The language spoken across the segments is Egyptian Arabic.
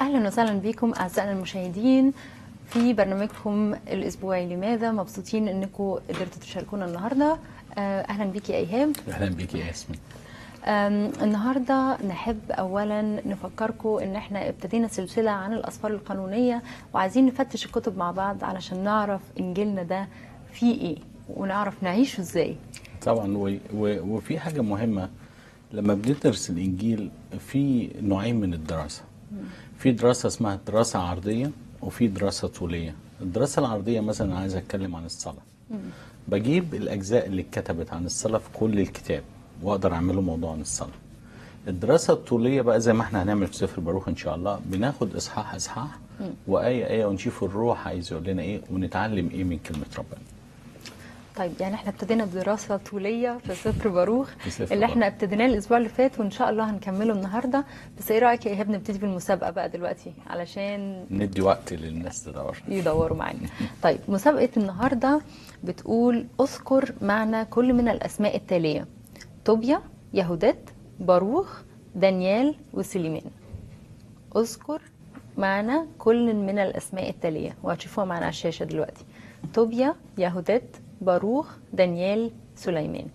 اهلا وسهلا بكم اعزائنا المشاهدين في برنامجكم الاسبوعي لماذا مبسوطين انكم قدرتوا تشاركونا النهارده آه، اهلا بيكي يا ايهاب اهلا بيك يا ياسمين آم، النهارده نحب اولا نفكركم ان احنا ابتدينا سلسله عن الاسفار القانونيه وعايزين نفتش الكتب مع بعض علشان نعرف انجيلنا ده فيه ايه ونعرف نعيشه ازاي طبعا و... و... وفي حاجه مهمه لما بندرس الانجيل في نوعين من الدراسه في دراسه اسمها دراسه عرضيه وفي دراسه طوليه الدراسه العرضيه مثلا عايز اتكلم عن الصلاه بجيب الاجزاء اللي اتكتبت عن الصلاه في كل الكتاب واقدر اعمله موضوع عن الصلاه الدراسه الطوليه بقى زي ما احنا هنعمل في سفر باروخ ان شاء الله بناخد اصحاح اصحاح وايه ايه ونشوف الروح عايز يقول لنا ايه ونتعلم ايه من كلمه ربنا طيب يعني احنا ابتدينا بدراسه طوليه في سفر باروخ في سفر اللي احنا باروخ. ابتديناه الاسبوع اللي فات وان شاء الله هنكمله النهارده بس ايه رايك يا ايهاب نبتدي بالمسابقه بقى دلوقتي علشان ندي وقت للناس تدور يدوروا معانا طيب مسابقة النهاردة بتقول اذكر معنى كل من الأسماء التالية طوبيا يهودات باروخ دانيال وسليمان اذكر معنى كل من الأسماء التالية وهتشوفوها معنا على الشاشة دلوقتي طوبيا يهودات باروخ دانيال سليمان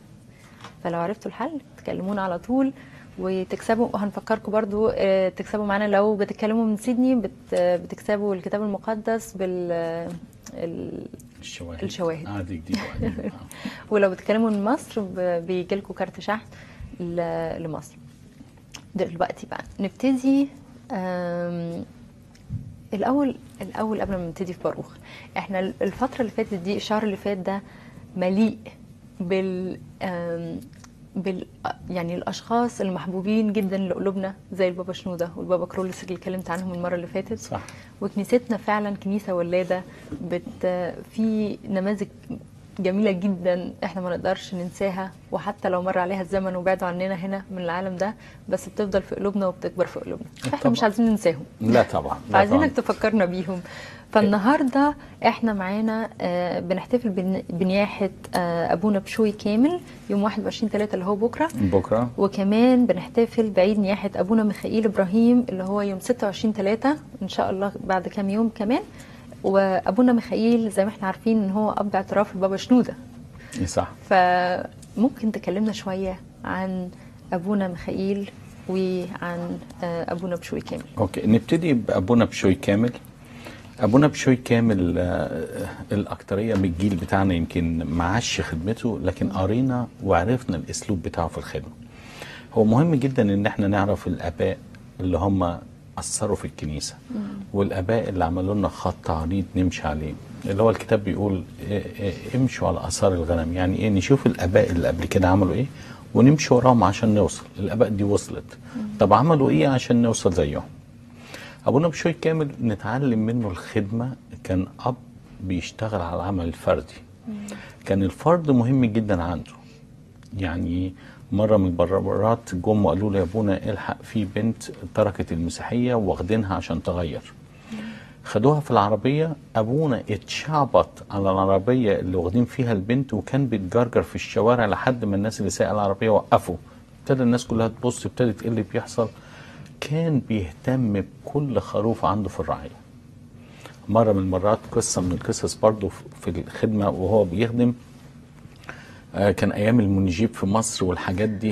فلو عرفتوا الحل تكلمونا على طول وتكسبوا وهنفكركم برضو آه، تكسبوا معانا لو بتتكلموا من سيدني بت آه، بتكسبوا الكتاب المقدس بال آه، ال- الشواهد الشواهد. عادي جديد وقديم. آه. ولو بتتكلموا من مصر بيجي لكم كارت شحن ل- لمصر دلوقتي بقى نبتدي آم، الاول الاول قبل ما نبتدي في باروخ احنا الفتره اللي فاتت دي الشهر اللي فات ده مليء بال آم، بال يعني الاشخاص المحبوبين جدا لقلوبنا زي البابا شنوده والبابا كرولس اللي اتكلمت عنهم المره اللي فاتت صح وكنيستنا فعلا كنيسه ولاده بت في نماذج جميله جدا احنا ما نقدرش ننساها وحتى لو مر عليها الزمن وبعدوا عننا هنا من العالم ده بس بتفضل في قلوبنا وبتكبر في قلوبنا فاحنا طبعا. مش عايزين ننساهم لا طبعا لا فعايزينك طبعاً. تفكرنا بيهم فالنهارده احنا معانا آه، بنحتفل بن- بنياحه آه، ابونا بشوي كامل يوم 21 3 اللي هو بكره بكره وكمان بنحتفل بعيد نياحة أبونا ميخائيل إبراهيم اللي هو يوم 26 3 إن شاء الله بعد كام يوم كمان وأبونا ميخائيل زي ما احنا عارفين إن هو أب اعتراف البابا شنودة إيه صح فممكن تكلمنا شوية عن أبونا ميخائيل وعن آه، أبونا بشوي كامل اوكي نبتدي بابونا بشوي كامل ابونا بشوي كامل آه، الاكتريه من الجيل بتاعنا يمكن ما عاش خدمته لكن قرينا وعرفنا الاسلوب بتاعه في الخدمه هو مهم جدا ان احنا نعرف الاباء اللي هم اثروا في الكنيسه والاباء اللي عملوا لنا خط عريض نمشي عليه اللي هو الكتاب بيقول إيه إيه امشوا على اثار الغنم يعني ايه نشوف الاباء اللي قبل كده عملوا ايه ونمشي وراهم عشان نوصل الاباء دي وصلت طب عملوا ايه عشان نوصل زيهم ابونا بشوي كامل نتعلم منه الخدمه كان اب بيشتغل على العمل الفردي كان الفرد مهم جدا عنده يعني مره من البرارات جم وقالوا له يا ابونا الحق في بنت تركت المسيحيه واخدينها عشان تغير خدوها في العربية أبونا اتشعبط على العربية اللي واخدين فيها البنت وكان بيتجرجر في الشوارع لحد ما الناس اللي سايقة العربية وقفوا ابتدى الناس كلها تبص ابتدت ايه اللي بيحصل كان بيهتم بكل خروف عنده في الرعية مرة من المرات قصة من القصص برضو في الخدمة وهو بيخدم آه، كان أيام المنجيب في مصر والحاجات دي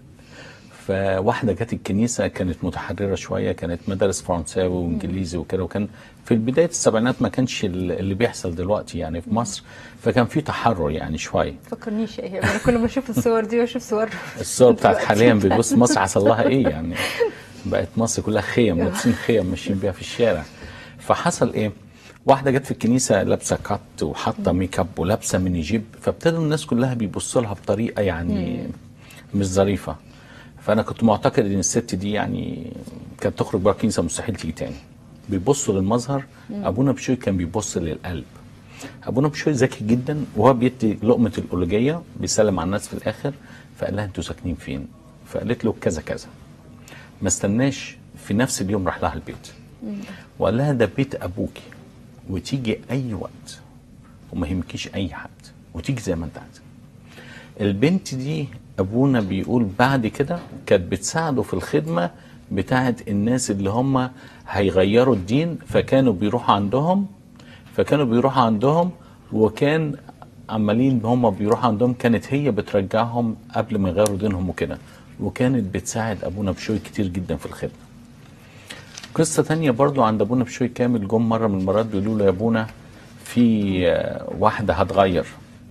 فواحدة جت الكنيسة كانت متحررة شوية كانت مدارس فرنساوي وانجليزي وكده وكان في بداية السبعينات ما كانش ال- اللي بيحصل دلوقتي يعني في مصر فكان في تحرر يعني شوية فكرنيش يا إيهاب أنا كل ما أشوف الصور دي وأشوف صور الصور بتاعت دلوقتي. حاليا بيبص مصر حصل لها ايه يعني بقت مصر كلها خيم لابسين خيم ماشيين بيها في الشارع فحصل ايه واحدة جت في الكنيسة لابسة كات وحاطة ميك اب ولابسة ميني جيب فابتدوا الناس كلها بيبصوا لها بطريقة يعني مش ظريفة فأنا كنت معتقد إن الست دي يعني كانت تخرج بره الكنيسة مستحيل تيجي تاني بيبصوا للمظهر أبونا بشوي كان بيبص للقلب ابونا بشوي ذكي جدا وهو بيدي لقمه الأولوجية بيسلم على الناس في الاخر فقال لها انتوا ساكنين فين؟ فقالت له كذا كذا ما استناش في نفس اليوم راح لها البيت وقال لها ده بيت ابوكي وتيجي اي وقت وما يهمكيش اي حد وتيجي زي ما انت عايزه البنت دي ابونا بيقول بعد كده كانت بتساعده في الخدمه بتاعت الناس اللي هم هيغيروا الدين فكانوا بيروحوا عندهم فكانوا بيروحوا عندهم وكان عمالين هم بيروحوا عندهم كانت هي بترجعهم قبل ما يغيروا دينهم وكده وكانت بتساعد ابونا بشوي كتير جدا في الخدمه قصة تانية برضو عند ابونا بشوي كامل جم مرة من المرات بيقولوا له يا ابونا في آه، واحدة هتغير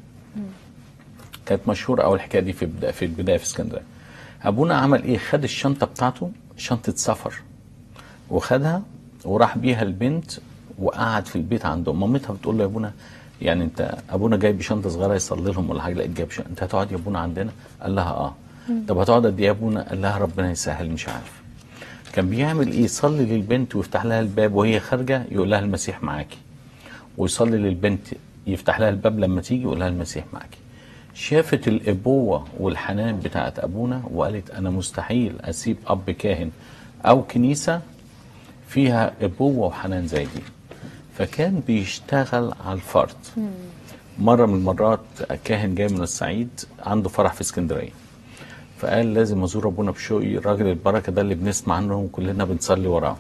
كانت مشهورة أول الحكاية دي في البداية في البداية في اسكندرية أبونا عمل إيه خد الشنطة بتاعته شنطة سفر وخدها وراح بيها البنت وقعد في البيت عندهم مامتها بتقول له يا ابونا يعني انت ابونا جايب شنطه صغيره يصلي لهم ولا حاجه لقيت جايب شنطه انت هتقعد يا ابونا عندنا قال لها اه طب هتقعد قد ايه يا ابونا قال لها ربنا يسهل مش عارف كان بيعمل ايه يصلي للبنت ويفتح لها الباب وهي خارجه يقول لها المسيح معاكي ويصلي للبنت يفتح لها الباب لما تيجي يقول لها المسيح معاكي شافت الابوه والحنان بتاعت ابونا وقالت انا مستحيل اسيب اب كاهن او كنيسه فيها ابوه وحنان زي دي فكان بيشتغل على الفرد مره من المرات كاهن جاي من الصعيد عنده فرح في اسكندريه فقال لازم ازور ابونا بشوي راجل البركه ده اللي بنسمع عنه وكلنا بنصلي وراه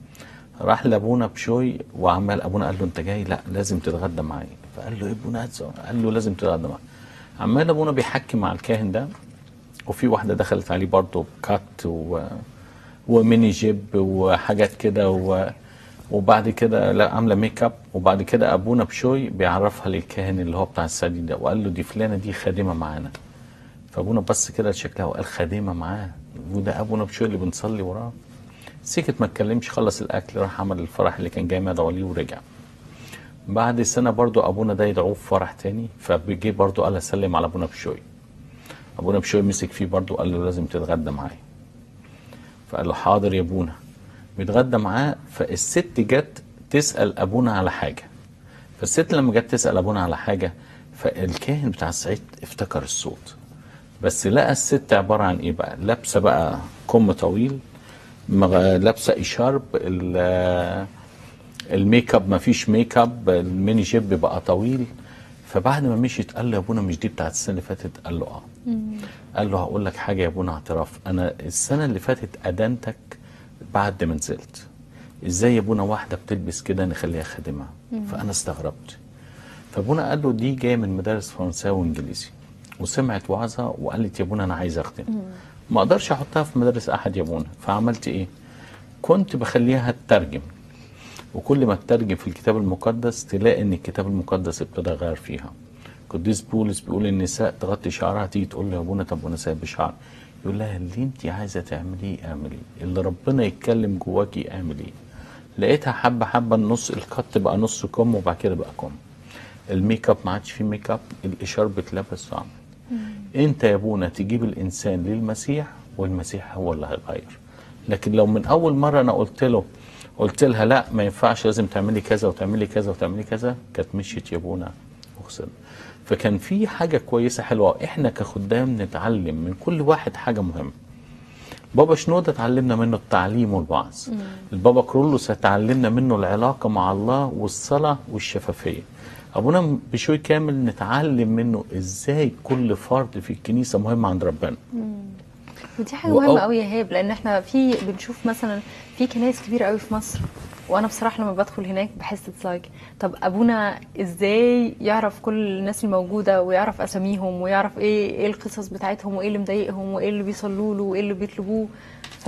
راح لابونا بشوي وعمال ابونا قال له انت جاي لا لازم تتغدى معايا فقال له ايه ابونا هاتزو؟ قال له لازم تتغدى معايا عمال ابونا بيحكي مع الكاهن ده وفي واحده دخلت عليه برضه كات و... وميني جيب وحاجات كده و... وبعد كده لا عامله ميك اب وبعد كده ابونا بشوي بيعرفها للكاهن اللي هو بتاع السادي ده وقال له دي فلانه دي خادمه معانا فابونا بص كده لشكلها وقال خادمه معاه وده ابونا بشوي اللي بنصلي وراه سكت ما اتكلمش خلص الاكل راح عمل الفرح اللي كان جاي مدعو ليه ورجع بعد سنه برضو ابونا ده يدعوه في فرح تاني فبيجي برضو قال اسلم على ابونا بشوي ابونا بشوي مسك فيه برضو قال له لازم تتغدى معايا فقال له حاضر يا ابونا بيتغدى معاه فالست جت تسال ابونا على حاجه فالست لما جت تسال ابونا على حاجه فالكاهن بتاع الصعيد افتكر الصوت بس لقى الست عباره عن ايه بقى لابسه بقى كم طويل مغ- لابسه اشارب ال- الميك اب ما فيش ميك اب الميني جيب بقى طويل فبعد ما مشيت قال له يا ابونا مش دي بتاعت السنه اللي فاتت قال له اه قال له هقول لك حاجه يا ابونا اعتراف انا السنه اللي فاتت ادنتك بعد ما نزلت ازاي يا ابونا واحده بتلبس كده نخليها خادمه فانا استغربت فابونا قال له دي جايه من مدارس فرنساوي وانجليزي وسمعت وعظها وقالت يا ابونا انا عايز اخدم ما اقدرش احطها في مدارس احد يا ابونا فعملت ايه كنت بخليها تترجم وكل ما تترجم في الكتاب المقدس تلاقي ان الكتاب المقدس ابتدى يغير فيها قديس بولس بيقول النساء تغطي شعرها تيجي تقول له يا ابونا طب وانا سايب شعر يقول لها اللي انت عايزه تعمليه اعمليه اللي ربنا يتكلم جواكي اعمليه لقيتها حبه حبه النص القط بقى نص كم وبعد كده بقى كم الميك اب ما عادش فيه ميك اب الاشارب اتلبس وعمل انت يا ابونا تجيب الانسان للمسيح والمسيح هو اللي هيغير لكن لو من اول مره انا قلت له قلت لها لا ما ينفعش لازم تعملي كذا وتعملي كذا وتعملي كذا كانت مشيت يا ابونا وخسرنا فكان في حاجه كويسه حلوه احنا كخدام نتعلم من كل واحد حاجه مهمه بابا شنودة اتعلمنا منه التعليم والوعظ البابا كرولوس اتعلمنا منه العلاقة مع الله والصلاة والشفافية أبونا بشوي كامل نتعلم منه إزاي كل فرد في الكنيسة مهم عند ربنا ودي حاجه وأو- مهمه قوي يا هاب لان احنا في بنشوف مثلا في كنايس كبيره قوي في مصر وانا بصراحه لما بدخل هناك بحس اتس لايك طب ابونا ازاي يعرف كل الناس الموجوده ويعرف اساميهم ويعرف ايه ايه القصص بتاعتهم وايه اللي مضايقهم وايه اللي بيصلوا له وايه اللي بيطلبوه ف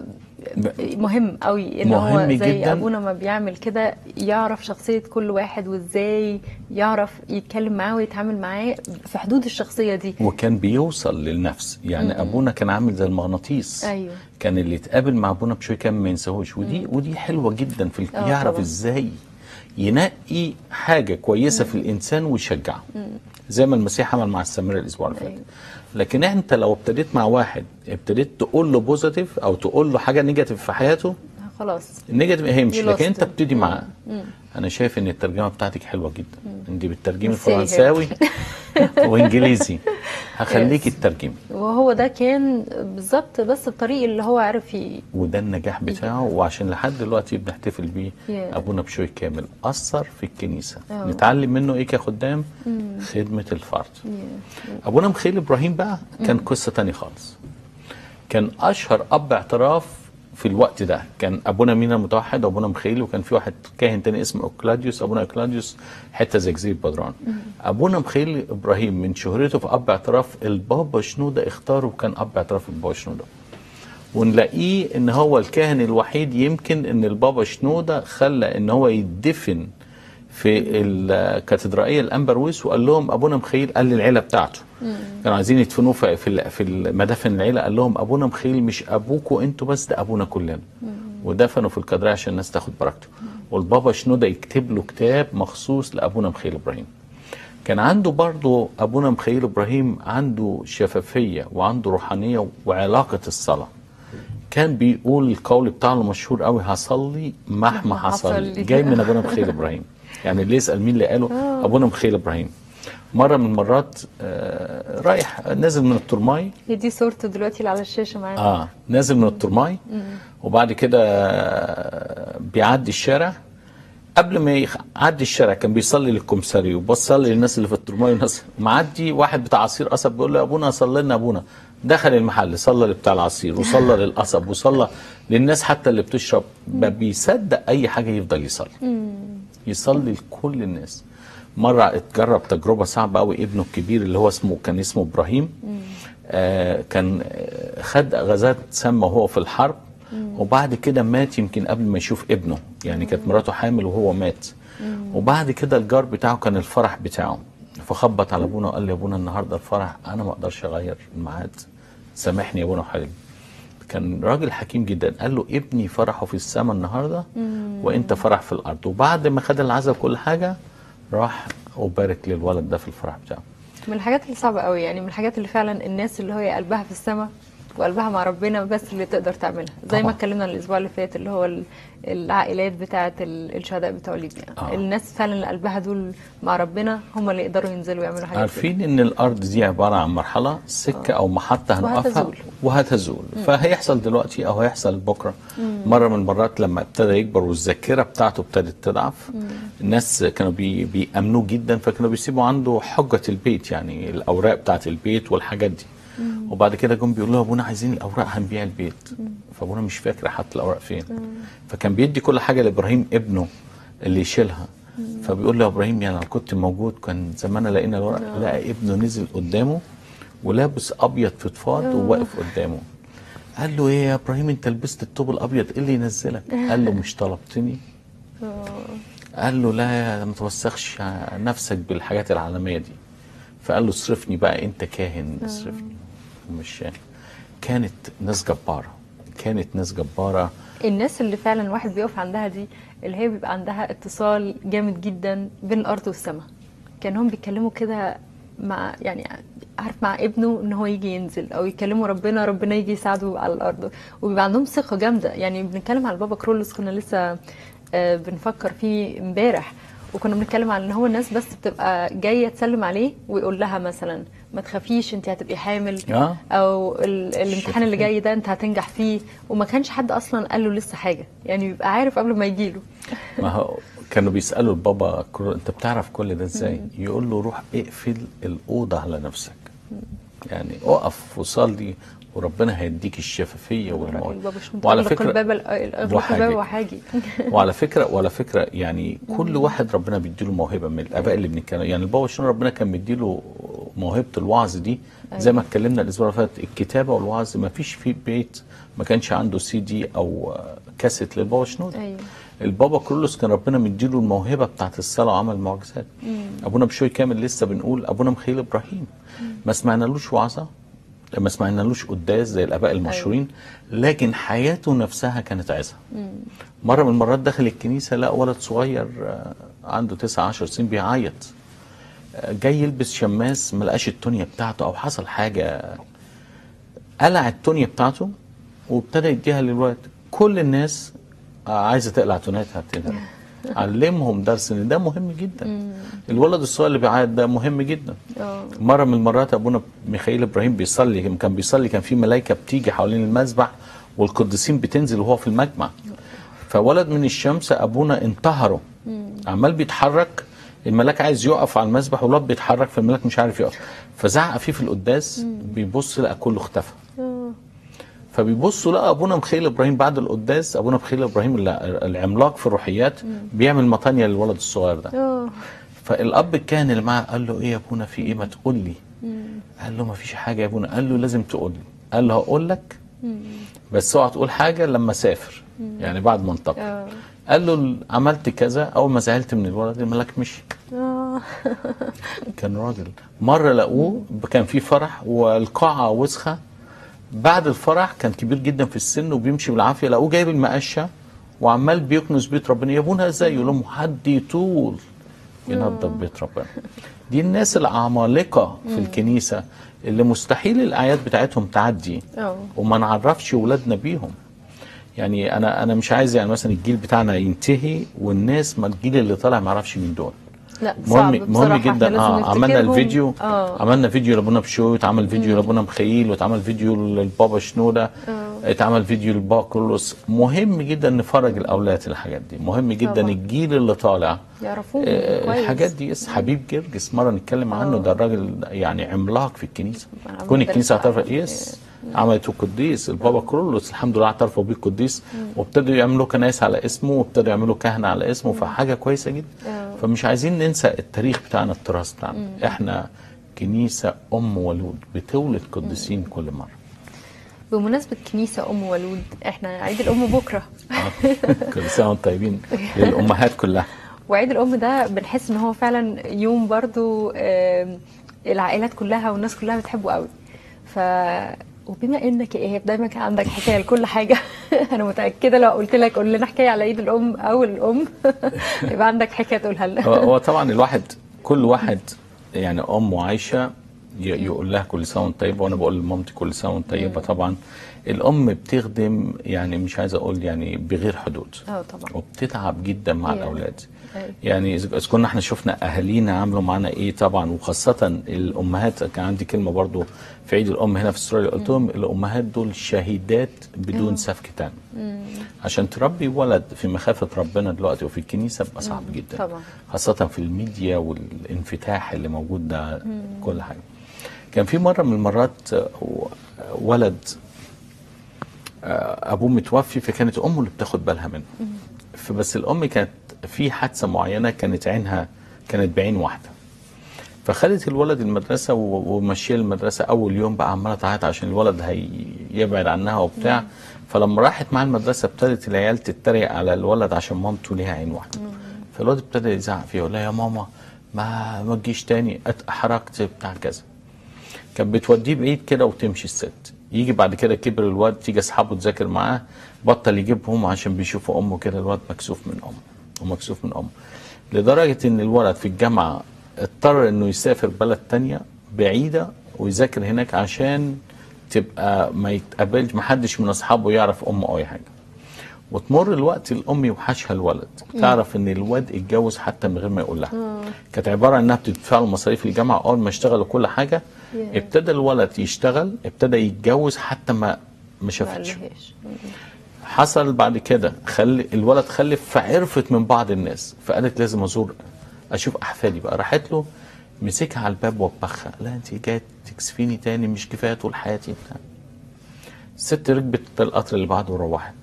مهم قوي ان هو مهم زي جداً. ابونا ما بيعمل كده يعرف شخصيه كل واحد وازاي يعرف يتكلم معاه ويتعامل معاه في حدود الشخصيه دي وكان بيوصل للنفس يعني أبونا كان عامل زي المغناطيس ايوه كان اللي يتقابل مع أبونا بشوي كامل ما ينساهوش ودي ودي حلوة جدا في ال- آه يعرف طبعاً. إزاي ينقي حاجة كويسة في الإنسان ويشجعه زي ما المسيح عمل مع السامرة الأسبوع اللي فات أيوة. لكن انت لو ابتديت مع واحد ابتديت تقول له بوزيتيف او تقول له حاجه نيجاتيف في حياته خلاص النيجاتيف هيمشي You لكن lost انت him. ابتدي معاه انا شايف ان الترجمه بتاعتك حلوه جدا انت بتترجمي ميرسي يا هبة. فرنساوي وانجليزي هخليكي Yes. تترجمي وهو ده كان بالظبط بس بطريق اللي هو عارف ي... وده النجاح بتاعه وعشان لحد دلوقتي بنحتفل بيه Yeah. ابونا بشوي كامل اثر في الكنيسه أه. نتعلم منه ايه كخدام خدمه الفرد ي- ابونا مخيل ابراهيم بقى كان قصه تانية خالص كان اشهر اب اعتراف في الوقت ده كان ابونا مينا متوحد وابونا مخيل وكان في واحد كاهن تاني اسمه اوكلاديوس ابونا اوكلاديوس حته زي جزيره بدران ابونا مخيل ابراهيم من شهرته في اب اعتراف البابا شنوده اختاره وكان اب اعتراف البابا شنوده ونلاقيه ان هو الكاهن الوحيد يمكن ان البابا شنوده خلى ان هو يدفن في الكاتدرائيه الانبرويس وقال لهم ابونا مخيل قال للعيله بتاعته كانوا عايزين يدفنوه في في في مدافن العيله قال لهم ابونا مخيل مش ابوكوا انتوا بس ده ابونا كلنا ودفنوا في الكاتدرائيه عشان الناس تاخد بركته والبابا شنوده يكتب له كتاب مخصوص لابونا مخيل ابراهيم كان عنده برضه ابونا مخيل ابراهيم عنده شفافيه وعنده روحانيه وعلاقه الصلاه كان بيقول القول بتاعه المشهور قوي هصلي مهما حصل جاي من ابونا مخيل ابراهيم يعني اللي يسال مين اللي قاله ابونا مخيل ابراهيم مره من المرات آه رايح نازل من الترماي هي دي صورته دلوقتي اللي على الشاشه معانا اه نازل من الترماي وبعد كده آه، بيعدي الشارع قبل ما يعدي الشارع كان بيصلي للكمساري وبصلي للناس اللي في الترماي والناس معدي واحد بتاع عصير قصب بيقول له يا ابونا صلي لنا ابونا دخل المحل صلى لبتاع العصير وصلى للقصب وصلى للناس حتى اللي بتشرب ما بيصدق اي حاجه يفضل يصلي يصلي لكل الناس مره اتجرب تجربه صعبه قوي ابنه الكبير اللي هو اسمه كان اسمه ابراهيم آه كان آه، خد غازات سامه وهو في الحرب وبعد كده مات يمكن قبل ما يشوف ابنه يعني كانت مراته حامل وهو مات وبعد كده الجار بتاعه كان الفرح بتاعه فخبط على ابونا وقال لي يا ابونا النهارده الفرح انا ما اقدرش اغير الميعاد سامحني يا ابونا وحبيبي كان راجل حكيم جدا قال له ابني فرحه في السماء النهارده وانت فرح في الارض وبعد ما خد العزاء كل حاجه راح وبارك للولد ده في الفرح بتاعه من الحاجات اللي صعبه قوي يعني من الحاجات اللي فعلا الناس اللي هي قلبها في السماء وقلبها مع ربنا بس اللي تقدر تعملها زي ما طبعا. اتكلمنا الاسبوع اللي فات اللي هو ال- العائلات بتاعه ال- الشهداء بتوع ليبيا آه. الناس فعلا اللي قلبها دول مع ربنا هم اللي يقدروا ينزلوا يعملوا حاجات عارفين ان الارض دي عباره عن مرحله سكه او محطه هنقفها وهتزول. وهتزول فهيحصل دلوقتي او هيحصل بكره مره من المرات لما ابتدى يكبر والذاكره بتاعته ابتدت تضعف الناس كانوا بي بيامنوه جدا فكانوا بيسيبوا عنده حجه البيت يعني الاوراق بتاعت البيت والحاجات دي وبعد كده جم بيقولوا له ابونا عايزين الاوراق هنبيع البيت فابونا مش فاكر حط الاوراق فين فكان بيدي كل حاجه لابراهيم ابنه اللي يشيلها فبيقول له يا ابراهيم يعني لو كنت موجود كان زماننا لقينا الورق لقى ابنه نزل قدامه ولابس ابيض فضفاض وواقف قدامه قال له ايه يا ابراهيم انت لبست الثوب الابيض ايه اللي ينزلك قال له مش طلبتني قال له لا يا ما توسخش نفسك بالحاجات العالميه دي فقال له اصرفني بقى انت كاهن اصرفني مش كانت ناس جباره كانت ناس جباره الناس اللي فعلا الواحد بيقف عندها دي اللي هي بيبقى عندها اتصال جامد جدا بين الارض والسماء كانهم بيتكلموا كده مع يعني عارف مع ابنه ان هو يجي ينزل او يكلموا ربنا ربنا يجي يساعده على الارض وبيبقى عندهم ثقه جامده يعني بنتكلم على البابا كرولوس كنا لسه آه، بنفكر فيه امبارح وكنا بنتكلم عن ان هو الناس بس بتبقى جايه تسلم عليه ويقول لها مثلا ما تخافيش انت هتبقي حامل آه. او ال- الامتحان اللي جاي ده انت هتنجح فيه وما كانش حد اصلا قال له لسه حاجه يعني بيبقى عارف قبل ما يجي له ما هو كانوا بيسالوا البابا كرو- انت بتعرف كل ده ازاي يقول له روح اقفل الاوضه على نفسك يعني اقف وصلي وربنا هيديك الشفافيه والموت البابا شنودة وعلى اغلق فكره الباب اغلق الباب وحاجي وعلى فكره وعلى فكره يعني كل واحد ربنا بيديله موهبه من الاباء اللي بنتكلم يعني البابا شنودة ربنا كان مديله موهبه الوعظ دي زي ما اتكلمنا الاسبوع اللي فات الكتابه والوعظ ما فيش في بيت ما كانش عنده سي دي او كاسيت للبابا شنودة ايوه البابا كرولوس كان ربنا مديله الموهبه بتاعت الصلاه وعمل معجزات ابونا بشوي كامل لسه بنقول ابونا مخيل ابراهيم ما سمعنالوش وعظه ما سمعنالوش قداس زي الاباء المشهورين لكن حياته نفسها كانت عظه مره من المرات دخل الكنيسه لقى ولد صغير آه، عنده 9 10 سنين بيعيط آه، جاي يلبس شماس ما لقاش التونيا بتاعته او حصل حاجه قلع التونيا بتاعته وابتدى يديها للولد كل الناس آه، عايزه تقلع تونيتها تقلع علمهم درس ان ده مهم جدا الولد الصغير اللي بيعيط ده مهم جدا اه مره من المرات ابونا ميخائيل ابراهيم بيصلي كان بيصلي كان في ملائكه بتيجي حوالين المذبح والقديسين بتنزل وهو في المجمع فولد من الشمس ابونا انتهره عمال بيتحرك الملاك عايز يقف على المذبح والواد بيتحرك فالملاك مش عارف يقف فزعق فيه في القداس بيبص لقى كله اختفى آه. فبيبصوا لقى ابونا مخيل ابراهيم بعد القداس ابونا مخيل ابراهيم الع- العملاق في الروحيات بيعمل مطانيه للولد الصغير ده اه فالاب الكاهن اللي معاه قال له ايه يا ابونا في ايه ما تقول لي قال له ما فيش حاجه يا ابونا قال له لازم تقول لي قال له هقول لك بس اوعى تقول حاجه لما اسافر يعني بعد ما انتقل اه قال له عملت كذا اول ما زعلت من الولد الملاك مشي اه كان راجل مره لقوه كان في فرح والقاعه وسخه بعد الفرح كان كبير جدا في السن وبيمشي بالعافيه لقوه جايب المقشه وعمال بيكنس بيت ربنا يا ابونا ازاي يقول لهم حد يطول ينظف بيت ربنا دي الناس العمالقه في الكنيسه اللي مستحيل الاعياد بتاعتهم تعدي اه وما نعرفش ولادنا بيهم يعني انا انا مش عايز يعني مثلا الجيل بتاعنا ينتهي والناس ما الجيل اللي طالع ما يعرفش مين دول لا صعب مهم مهم بصراحة، إحنا جدا لازم اه عملنا نفتكرهم. الفيديو اه عملنا فيديو لابونا بشوي اتعمل فيديو لابونا مخيل واتعمل فيديو للبابا شنوده اه اتعمل فيديو للبابا كرولوس مهم جدا نفرج الاولاد الحاجات دي مهم جدا طبعا. الجيل اللي طالع يعرفوه آه، كويس الحاجات دي يس حبيب جرجس مره نتكلم عنه آه. ده الراجل يعني عملاق في الكنيسه عمل كون الكنيسه درس اعترفت عن- يس عملته قديس البابا كرولوس الحمد لله اعترفوا بيه قديس وابتدوا يعملوا كنايس على اسمه وابتدوا يعملوا كهنه على اسمه فحاجه كويسه جدا آه. فمش عايزين ننسى التاريخ بتاعنا التراث بتاعنا احنا كنيسه ام ولود بتولد قديسين كل مره بمناسبة كنيسة أم ولود احنا عيد الأم بكرة كل سنه وانتم طيبين للامهات كلها وعيد الأم ده بنحس إن هو فعلا يوم برضو آم، العائلات كلها والناس كلها بتحبه قوي ف وبما انك يا ايهاب دايما كان عندك حكايه لكل حاجه انا متاكده لو قلت لك قول لنا حكايه على عيد الام او الام يبقى عندك حكايه تقولها لنا هو هو طبعا الواحد كل واحد يعني ام وعايشه ي- يقول لها كل سنه وانت طيبه وانا بقول لمامتي كل سنه وانت طيبه طبعا الام بتخدم يعني مش عايز اقول يعني بغير حدود اه طبعا وبتتعب جدا مع Yeah. الاولاد أيوة. يعني اذا إذا كنا احنا شفنا اهالينا عملوا معانا ايه طبعا وخاصه الامهات كان عندي كلمه برضو في عيد الام هنا في استراليا قلت لهم الامهات دول شهيدات بدون سفك دم عشان تربي ولد في مخافه ربنا دلوقتي وفي الكنيسه بقى صعب جدا طبعا. خاصه في الميديا والانفتاح اللي موجود ده كل حاجه كان في مره من المرات آه، ولد آه، ابوه متوفي فكانت امه اللي بتاخد بالها منه فبس الام كانت في حادثه معينه كانت عينها كانت بعين واحده فخدت الولد المدرسه و- ومشيه المدرسه اول يوم بقى عماله تعيط عشان الولد هيبعد عنها وبتاع فلما راحت مع المدرسه ابتدت العيال تتريق على الولد عشان مامته ليها عين واحده فالولد ابتدى يزعق فيها يقول لها يا ماما ما ما تجيش تاني أت- احرجت بتاع كذا كانت بتوديه بعيد كده وتمشي الست يجي بعد كده كبر الواد تيجي اصحابه تذاكر معاه بطل يجيبهم عشان بيشوفوا امه كده الواد مكسوف من امه ومكسوف من امه لدرجه ان الولد في الجامعه اضطر انه يسافر بلد تانية بعيده ويذاكر هناك عشان تبقى ما يتقابلش ما حدش من اصحابه يعرف امه او اي حاجه وتمر الوقت الام يوحشها الولد تعرف ان الواد اتجوز حتى من غير ما يقول لها كانت عباره عن انها بتدفع له مصاريف الجامعه اول ما اشتغل وكل حاجه ياه. ابتدى الولد يشتغل ابتدى يتجوز حتى ما ما ما شافتش قالهاش حصل بعد كده خلي الولد خلف فعرفت من بعض الناس فقالت لازم ازور اشوف احفادي بقى راحت له مسكها على الباب وبخها لا انت جايه تكسفيني تاني مش كفايه طول حياتي بتاع الست ركبت القطر اللي بعده وروحت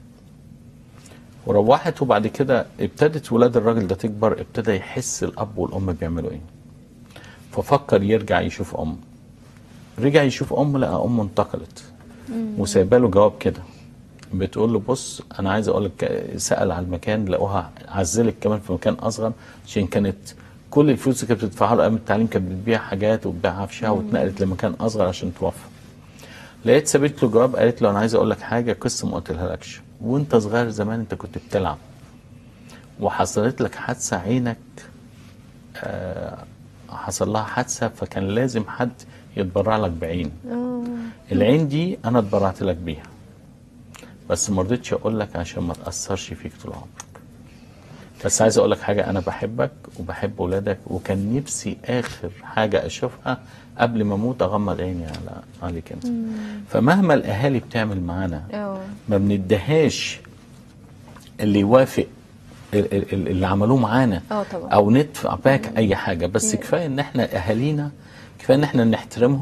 وروحت وبعد كده ابتدت ولاد الراجل ده تكبر ابتدى يحس الاب والام بيعملوا ايه ففكر يرجع يشوف امه رجع يشوف امه لقى امه انتقلت وسايبه له جواب كده بتقول له بص انا عايز اقول لك سال على المكان لقوها عزلت كمان في مكان اصغر عشان كانت كل الفلوس اللي كانت بتدفعها له ايام التعليم كانت بتبيع حاجات وتبيع عفشها واتنقلت لمكان اصغر عشان توفى لقيت سابت له جواب قالت له انا عايز اقول لك حاجه قصه ما قلتلها لكش وانت صغير زمان انت كنت بتلعب وحصلت لك حادثه عينك آه حصل لها حادثه فكان لازم حد يتبرع لك بعين اه العين دي انا اتبرعت لك بيها بس ما رضيتش اقول لك عشان ما تاثرش فيك طول عمرك بس عايز اقول لك حاجه انا بحبك وبحب اولادك وكان نفسي اخر حاجه اشوفها قبل ما اموت اغمض عيني على عليك انت فمهما الاهالي بتعمل معانا اه ما بندهاش اللي يوافق ال- ال- ال- اللي عملوه معانا اه طبعا او ندفع باك اي حاجه بس Yeah. كفايه ان احنا اهالينا كفايه ان احنا نحترمهم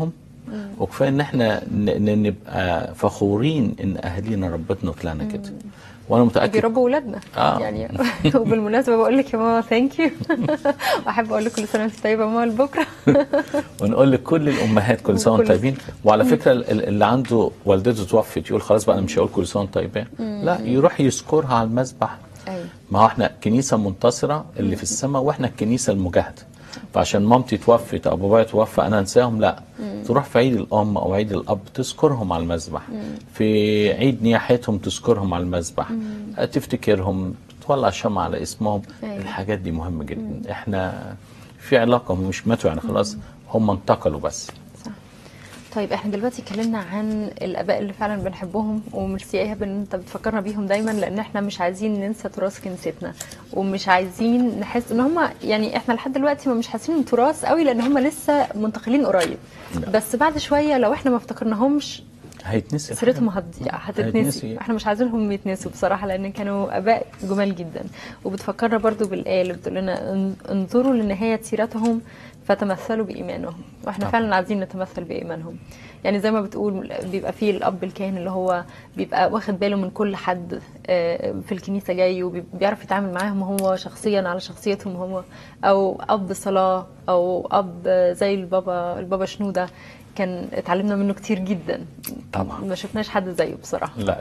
وكفايه ان احنا ن- ن- نبقى فخورين ان اهالينا ربتنا وطلعنا كده وانا متاكد بيربوا ولادنا آه. يعني وبالمناسبه بقول لك يا ماما ثانك يو واحب اقول لك كل سنه وانت طيبه يا ماما لبكره ونقول لكل الامهات كل سنه وانتم وكل- طيبين وعلى فكره ال- ال- اللي عنده والدته توفت يقول خلاص بقى انا مش هقول كل سنه وانتم طيبين لا يروح يذكرها على المذبح ايوه ما هو احنا كنيسه منتصره اللي في السماء واحنا الكنيسه المجاهده فعشان مامتي توفت او بابايا توفى انا انساهم لا تروح في عيد الام او عيد الاب تذكرهم على المذبح في عيد نياحتهم تذكرهم على المذبح تفتكرهم تولع شمعة على اسمهم أيوة. الحاجات دي مهمه جدا احنا في علاقه هم مش ماتوا يعني خلاص هم انتقلوا بس صح طيب احنا دلوقتي اتكلمنا عن الاباء اللي فعلا بنحبهم وميرسي ايهاب ان انت بتفكرنا بيهم دايما لان احنا مش عايزين ننسى تراث كنيستنا ومش عايزين نحس ان هم يعني احنا لحد دلوقتي ما مش حاسين ان تراث قوي لان هم لسه منتقلين قريب لا. بس بعد شويه لو احنا ما افتكرناهمش هيتنسي سيرتهم هتضيع هتتنسي هيتنسي. احنا مش عايزينهم يتنسوا بصراحه لان كانوا اباء جمال جدا وبتفكرنا برضو بالايه اللي بتقول لنا ان- انظروا لنهايه سيرتهم فتمثلوا بايمانهم واحنا طبعا. فعلا عايزين نتمثل بايمانهم يعني زي ما بتقول بيبقى فيه الاب الكاهن اللي هو بيبقى واخد باله من كل حد آه، في الكنيسه جاي وبيعرف يتعامل معاهم هو شخصيا على شخصيتهم هو او اب صلاه او اب زي البابا البابا شنوده كان اتعلمنا منه كتير جدا طبعا ما شفناش حد زيه بصراحه لا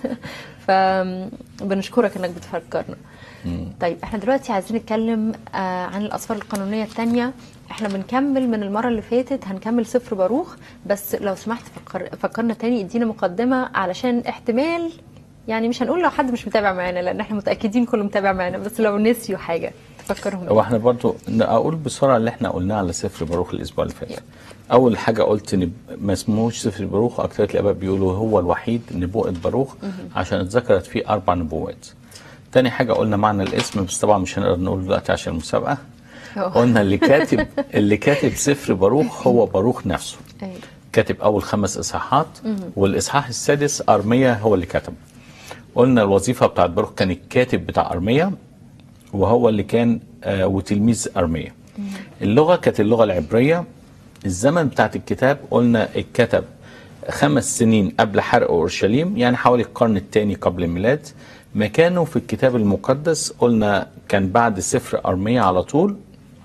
فبنشكرك انك بتفكرنا مم. طيب احنا دلوقتي عايزين نتكلم آه، عن الاسفار القانونيه الثانيه احنا بنكمل من المره اللي فاتت هنكمل سفر باروخ بس لو سمحت فكر فكرنا تاني ادينا مقدمه علشان احتمال يعني مش هنقول لو حد مش متابع معانا لان احنا متاكدين كله متابع معانا بس لو نسيوا حاجه تفكرهم هو احنا برضو ن- اقول بسرعه اللي احنا قلناه على سفر باروخ الاسبوع اللي فات اول حاجه قلت ان ما اسمهوش سفر باروخ اكتر الاباء بيقولوا هو الوحيد نبوءه باروخ عشان اتذكرت فيه اربع نبوات تاني حاجه قلنا معنى الاسم بس طبعا مش هنقدر نقول دلوقتي عشان المسابقه أوه. قلنا اللي كاتب اللي كاتب سفر باروخ هو باروخ نفسه أيوة. كاتب اول خمس اصحاحات والاصحاح السادس ارميا هو اللي كتب قلنا الوظيفه بتاعت باروخ كان الكاتب بتاع ارميا وهو اللي كان آه وتلميذ ارميا اللغه كانت اللغه العبريه الزمن بتاعت الكتاب قلنا اتكتب خمس سنين قبل حرق اورشليم يعني حوالي القرن الثاني قبل الميلاد مكانه في الكتاب المقدس قلنا كان بعد سفر ارميا على طول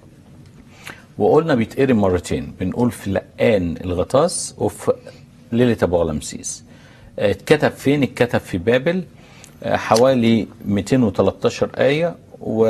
وقلنا بيتقري مرتين بنقول في لقان الغطاس وفي ليلة أبو غلمسيس آه، اتكتب فين؟ اتكتب في بابل آه، حوالي 213 آية و...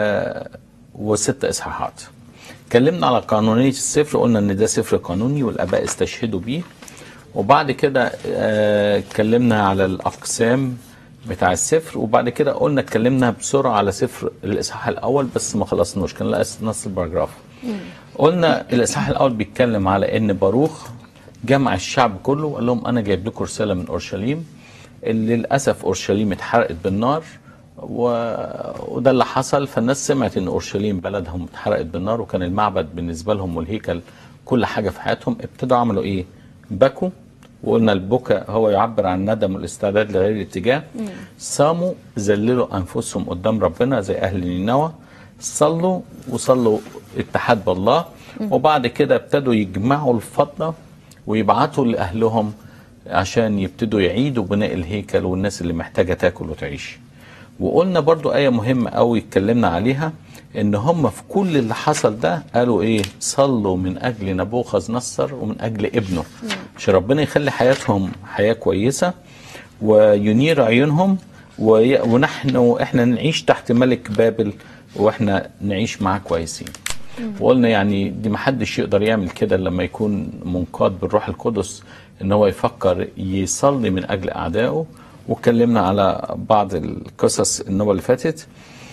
وست إصحاحات اتكلمنا على قانونية السفر قلنا إن ده سفر قانوني والآباء استشهدوا بيه وبعد كده آه، اتكلمنا على الأقسام بتاع السفر وبعد كده قلنا اتكلمنا بسرعة على سفر الإصحاح الأول بس ما خلصناش كان ناقص نص الباراجراف قلنا الاصحاح الاول بيتكلم على ان باروخ جمع الشعب كله وقال لهم انا جايب لكم رساله من اورشليم اللي للاسف اورشليم اتحرقت بالنار و... وده اللي حصل فالناس سمعت ان اورشليم بلدهم اتحرقت بالنار وكان المعبد بالنسبه لهم والهيكل كل حاجه في حياتهم ابتدوا عملوا ايه؟ بكوا وقلنا البكاء هو يعبر عن الندم والاستعداد لغير الاتجاه صاموا ذللوا انفسهم قدام ربنا زي اهل نينوى صلوا وصلوا اتحاد بالله وبعد كده ابتدوا يجمعوا الفضة ويبعتوا لأهلهم عشان يبتدوا يعيدوا بناء الهيكل والناس اللي محتاجة تاكل وتعيش وقلنا برضو آية مهمة قوي اتكلمنا عليها ان هم في كل اللي حصل ده قالوا ايه صلوا من اجل نبوخذ نصر ومن اجل ابنه عشان ربنا يخلي حياتهم حياة كويسة وينير عيونهم وي- ونحن احنا نعيش تحت ملك بابل واحنا نعيش معاه كويسين وقلنا يعني دي محدش يقدر يعمل كده لما يكون منقاد بالروح القدس ان هو يفكر يصلي من اجل اعدائه واتكلمنا على بعض القصص النوبة اللي فاتت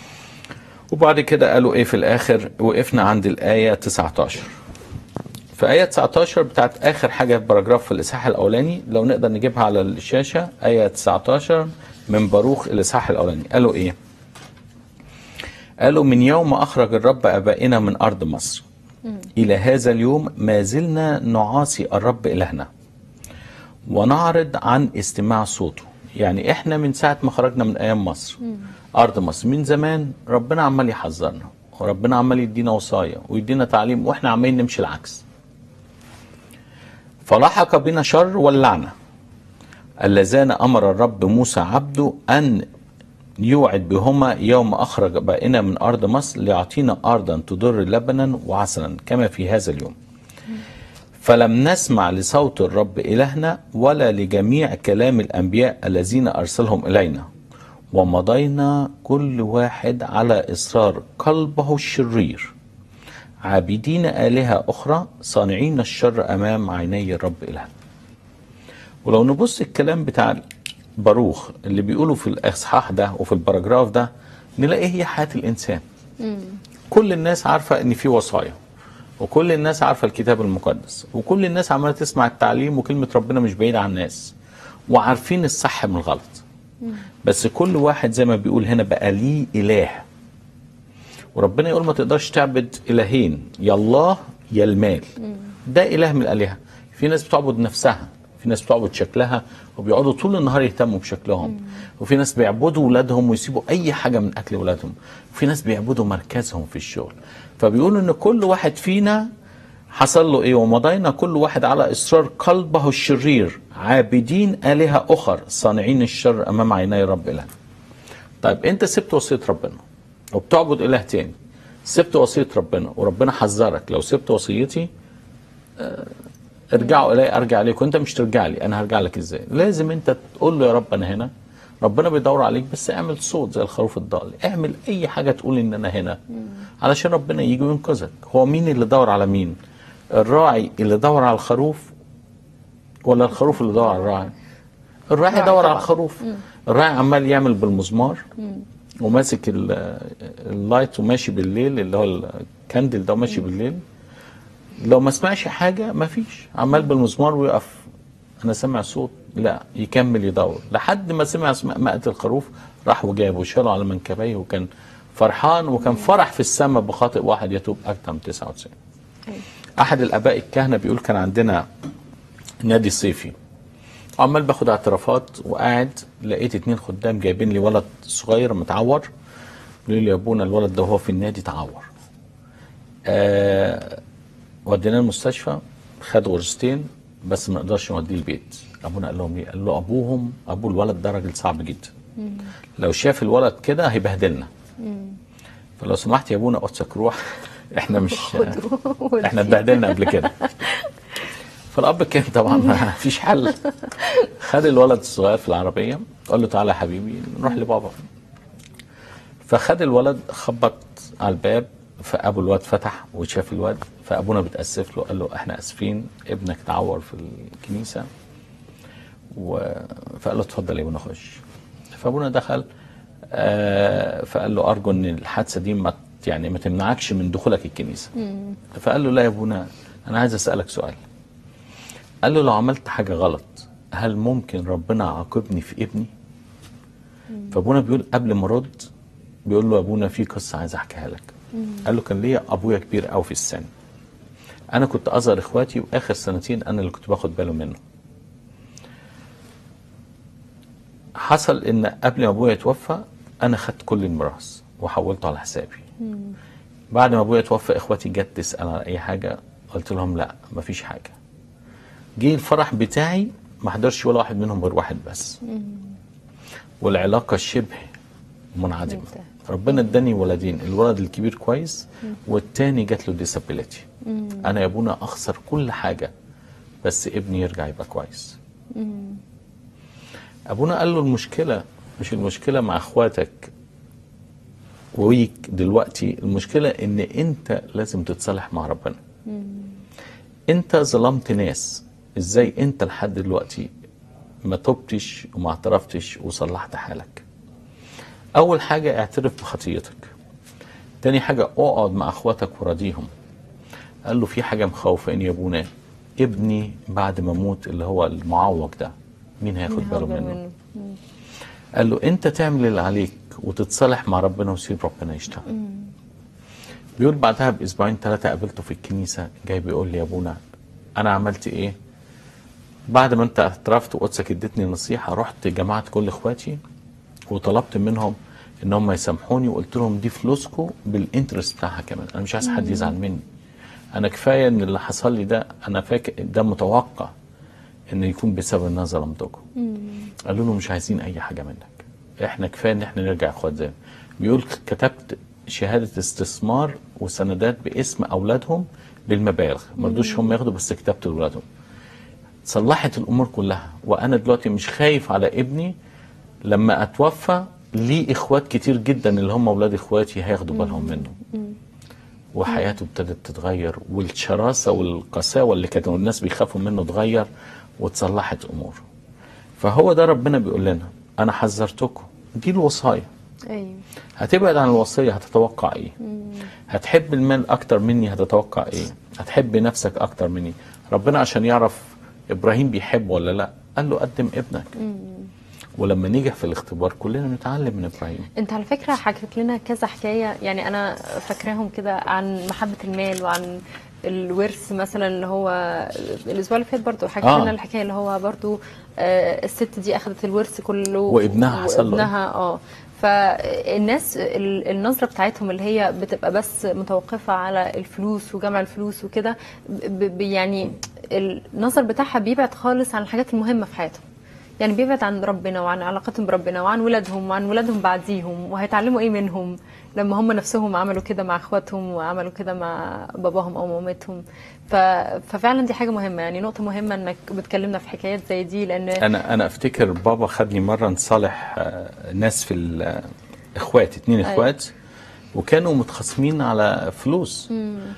وبعد كده قالوا ايه في الاخر وقفنا عند الايه 19 في آية 19 بتاعت آخر حاجة في باراجراف في الإصحاح الأولاني لو نقدر نجيبها على الشاشة آية 19 من باروخ الإصحاح الأولاني قالوا إيه؟ قالوا من يوم أخرج الرب أبائنا من أرض مصر إلى هذا اليوم ما زلنا نعاصي الرب إلهنا ونعرض عن استماع صوته يعني إحنا من ساعة ما خرجنا من أيام مصر أرض مصر من زمان ربنا عمال يحذرنا وربنا عمال يدينا وصايا ويدينا تعليم وإحنا عمالين نمشي العكس فلحق بنا شر واللعنة اللذان أمر الرب موسى عبده أن يوعد بهما يوم أخرج بائنا من أرض مصر ليعطينا أرضا تضر لبنا وعسلا كما في هذا اليوم فلم نسمع لصوت الرب إلهنا ولا لجميع كلام الأنبياء الذين أرسلهم إلينا ومضينا كل واحد على إصرار قلبه الشرير عابدين آلهة أخرى صانعين الشر أمام عيني الرب إلهنا ولو نبص الكلام بتاع باروخ اللي بيقوله في الإصحاح ده وفي الباراجراف ده نلاقي هي حياة الإنسان كل الناس عارفة إن في وصايا وكل الناس عارفة الكتاب المقدس وكل الناس عمالة تسمع التعليم وكلمة ربنا مش بعيدة عن الناس وعارفين الصح من الغلط بس كل واحد زي ما بيقول هنا بقى ليه إله وربنا يقول ما تقدرش تعبد إلهين يا الله يا المال ده إله من الآلهة في ناس بتعبد نفسها في ناس بتعبد شكلها وبيقعدوا طول النهار يهتموا بشكلهم وفي ناس بيعبدوا ولادهم ويسيبوا أي حاجة من أكل ولادهم وفي ناس بيعبدوا مركزهم في الشغل فبيقولوا إن كل واحد فينا حصل له ايه ومضينا كل واحد على اصرار قلبه الشرير عابدين الهه اخر صانعين الشر امام عيني رب اله طيب انت سبت وصيه ربنا وبتعبد اله تاني سبت وصيه ربنا وربنا حذرك لو سبت وصيتي آه، ارجعوا الي ارجع اليك وانت مش ترجع لي انا هرجع لك ازاي لازم انت تقول له يا رب انا هنا ربنا بيدور عليك بس اعمل صوت زي الخروف الضال اعمل اي حاجه تقول ان انا هنا علشان ربنا يجي وينقذك هو مين اللي دور على مين الراعي اللي دور على الخروف ولا الخروف اللي دور على الراعي الراعي الراعي دور على طبعاً. الخروف الراعي عمال يعمل بالمزمار وماسك ال- اللايت وماشي بالليل اللي هو الكاندل ده وماشي بالليل لو ما سمعش حاجه ما فيش عمال بالمزمار ويقف انا سامع صوت لا يكمل يدور لحد ما سمع سم- مقت الخروف راح وجابه وشاله على منكبيه وكان فرحان وكان فرح في السماء بخاطئ واحد يتوب اكثر من 99 احد الاباء الكهنه بيقول كان عندنا نادي صيفي عمال باخد اعترافات وقاعد لقيت اتنين خدام جايبين لي ولد صغير متعور بيقولوا لي يا ابونا الولد ده وهو في النادي تعور آه وديناه المستشفى خد غرزتين بس ما نقدرش نوديه البيت ابونا قال لهم ايه قال له ابوهم ابو الولد ده راجل صعب جدا لو شاف الولد كده هيبهدلنا فلو سمحت يا ابونا قدسك روح احنا مش احنا اتبهدلنا قبل كده فالاب كان طبعا ما فيش حل خد الولد الصغير في العربيه قال له تعالى يا حبيبي نروح لبابا فخد الولد خبط على الباب فابو الواد فتح وشاف الواد فابونا بتاسف له قال له احنا اسفين ابنك تعور في الكنيسه و... فقال له اتفضل يا ابونا خش فابونا دخل آه فقال له ارجو ان الحادثه دي ما ت- يعني ما تمنعكش من دخولك الكنيسه فقال له لا يا ابونا انا عايز اسالك سؤال قال له لو عملت حاجه غلط هل ممكن ربنا يعاقبني في ابني فابونا بيقول قبل ما ارد بيقول له يا ابونا في قصه عايز احكيها لك قال له كان ليا ابويا كبير قوي في السن انا كنت اصغر اخواتي واخر سنتين انا اللي كنت باخد باله منه حصل ان قبل ما ابويا يتوفى انا خدت كل الميراث وحولته على حسابي بعد ما ابويا توفى اخواتي جت تسال على اي حاجه قلت لهم لا مفيش حاجه جه الفرح بتاعي ما حضرش ولا واحد منهم غير واحد بس والعلاقه شبه منعدمه انتهت. ربنا اداني ولدين الولد الكبير كويس والتاني جات له ديسابيليتي انا يا ابونا اخسر كل حاجه بس ابني يرجع يبقى كويس ابونا قال له المشكله مش المشكله مع اخواتك ويك دلوقتي المشكله ان انت لازم تتصالح مع ربنا انت ظلمت ناس ازاي انت لحد دلوقتي ما تبتش وما اعترفتش وصلحت حالك اول حاجه اعترف بخطيتك تاني حاجه اقعد مع اخواتك وراضيهم قال له في حاجه مخوفاني يا ابونا ابني بعد ما اموت اللي هو المعوق ده مين هياخد باله منه قال له انت تعمل اللي عليك وتتصالح مع ربنا وسيب ربنا يشتغل بيقول بعدها باسبوعين ثلاثه قابلته في الكنيسه جاي بيقول لي يا ابونا انا عملت ايه بعد ما انت اعترفت وقدسك اديتني نصيحه رحت جمعت كل اخواتي وطلبت منهم ان هم يسامحوني وقلت لهم دي فلوسكم بالانترست بتاعها كمان انا مش عايز حد يزعل مني انا كفايه ان اللي حصل لي ده انا فاكر ده متوقع ان يكون بسبب ان انا ظلمتكم قالوا له مش عايزين اي حاجه منك احنا كفايه ان احنا نرجع اخوات زي بيقول كتبت شهاده استثمار وسندات باسم اولادهم بالمبالغ ما رضوش هم ياخدوا بس كتبت لاولادهم صلحت الامور كلها وانا دلوقتي مش خايف على ابني لما اتوفى ليه اخوات كتير جدا اللي هم اولاد اخواتي هياخدوا بالهم منه وحياته ابتدت تتغير والشراسه والقساوه اللي كانوا الناس بيخافوا منه اتغير واتصلحت اموره فهو ده ربنا بيقول لنا انا حذرتكم دي الوصايا ايوه هتبعد عن الوصيه هتتوقع ايه هتحب المال اكتر مني هتتوقع ايه هتحب نفسك اكتر مني ربنا عشان يعرف ابراهيم بيحب ولا لا قال له قدم ابنك ولما نجح في الاختبار كلنا بنتعلم من ابراهيم انت على فكره حكيت لنا كذا حكايه يعني انا فاكراهم كده عن محبه المال وعن الورث مثلا اللي هو الاسبوع اللي فات برضو حكيت آه. لنا الحكايه اللي هو برضو آه الست دي اخذت الورث كله وابنها حصل له إيه؟ وابنها اه فالناس ال- النظره بتاعتهم اللي هي بتبقى بس متوقفه على الفلوس وجمع الفلوس وكده ب- ب- يعني النظر بتاعها بيبعد خالص عن الحاجات المهمه في حياتهم يعني بيبعد عن ربنا وعن علاقتهم بربنا وعن ولادهم وعن ولادهم بعديهم وهيتعلموا ايه منهم لما هم نفسهم عملوا كده مع اخواتهم وعملوا كده مع باباهم او مامتهم ف... ففعلا دي حاجه مهمه يعني نقطه مهمه انك بتكلمنا في حكايات زي دي لان انا انا افتكر بابا خدني مره نصالح آه، ناس في ال- آه، اخوات اتنين أيوة. اخوات وكانوا متخاصمين على فلوس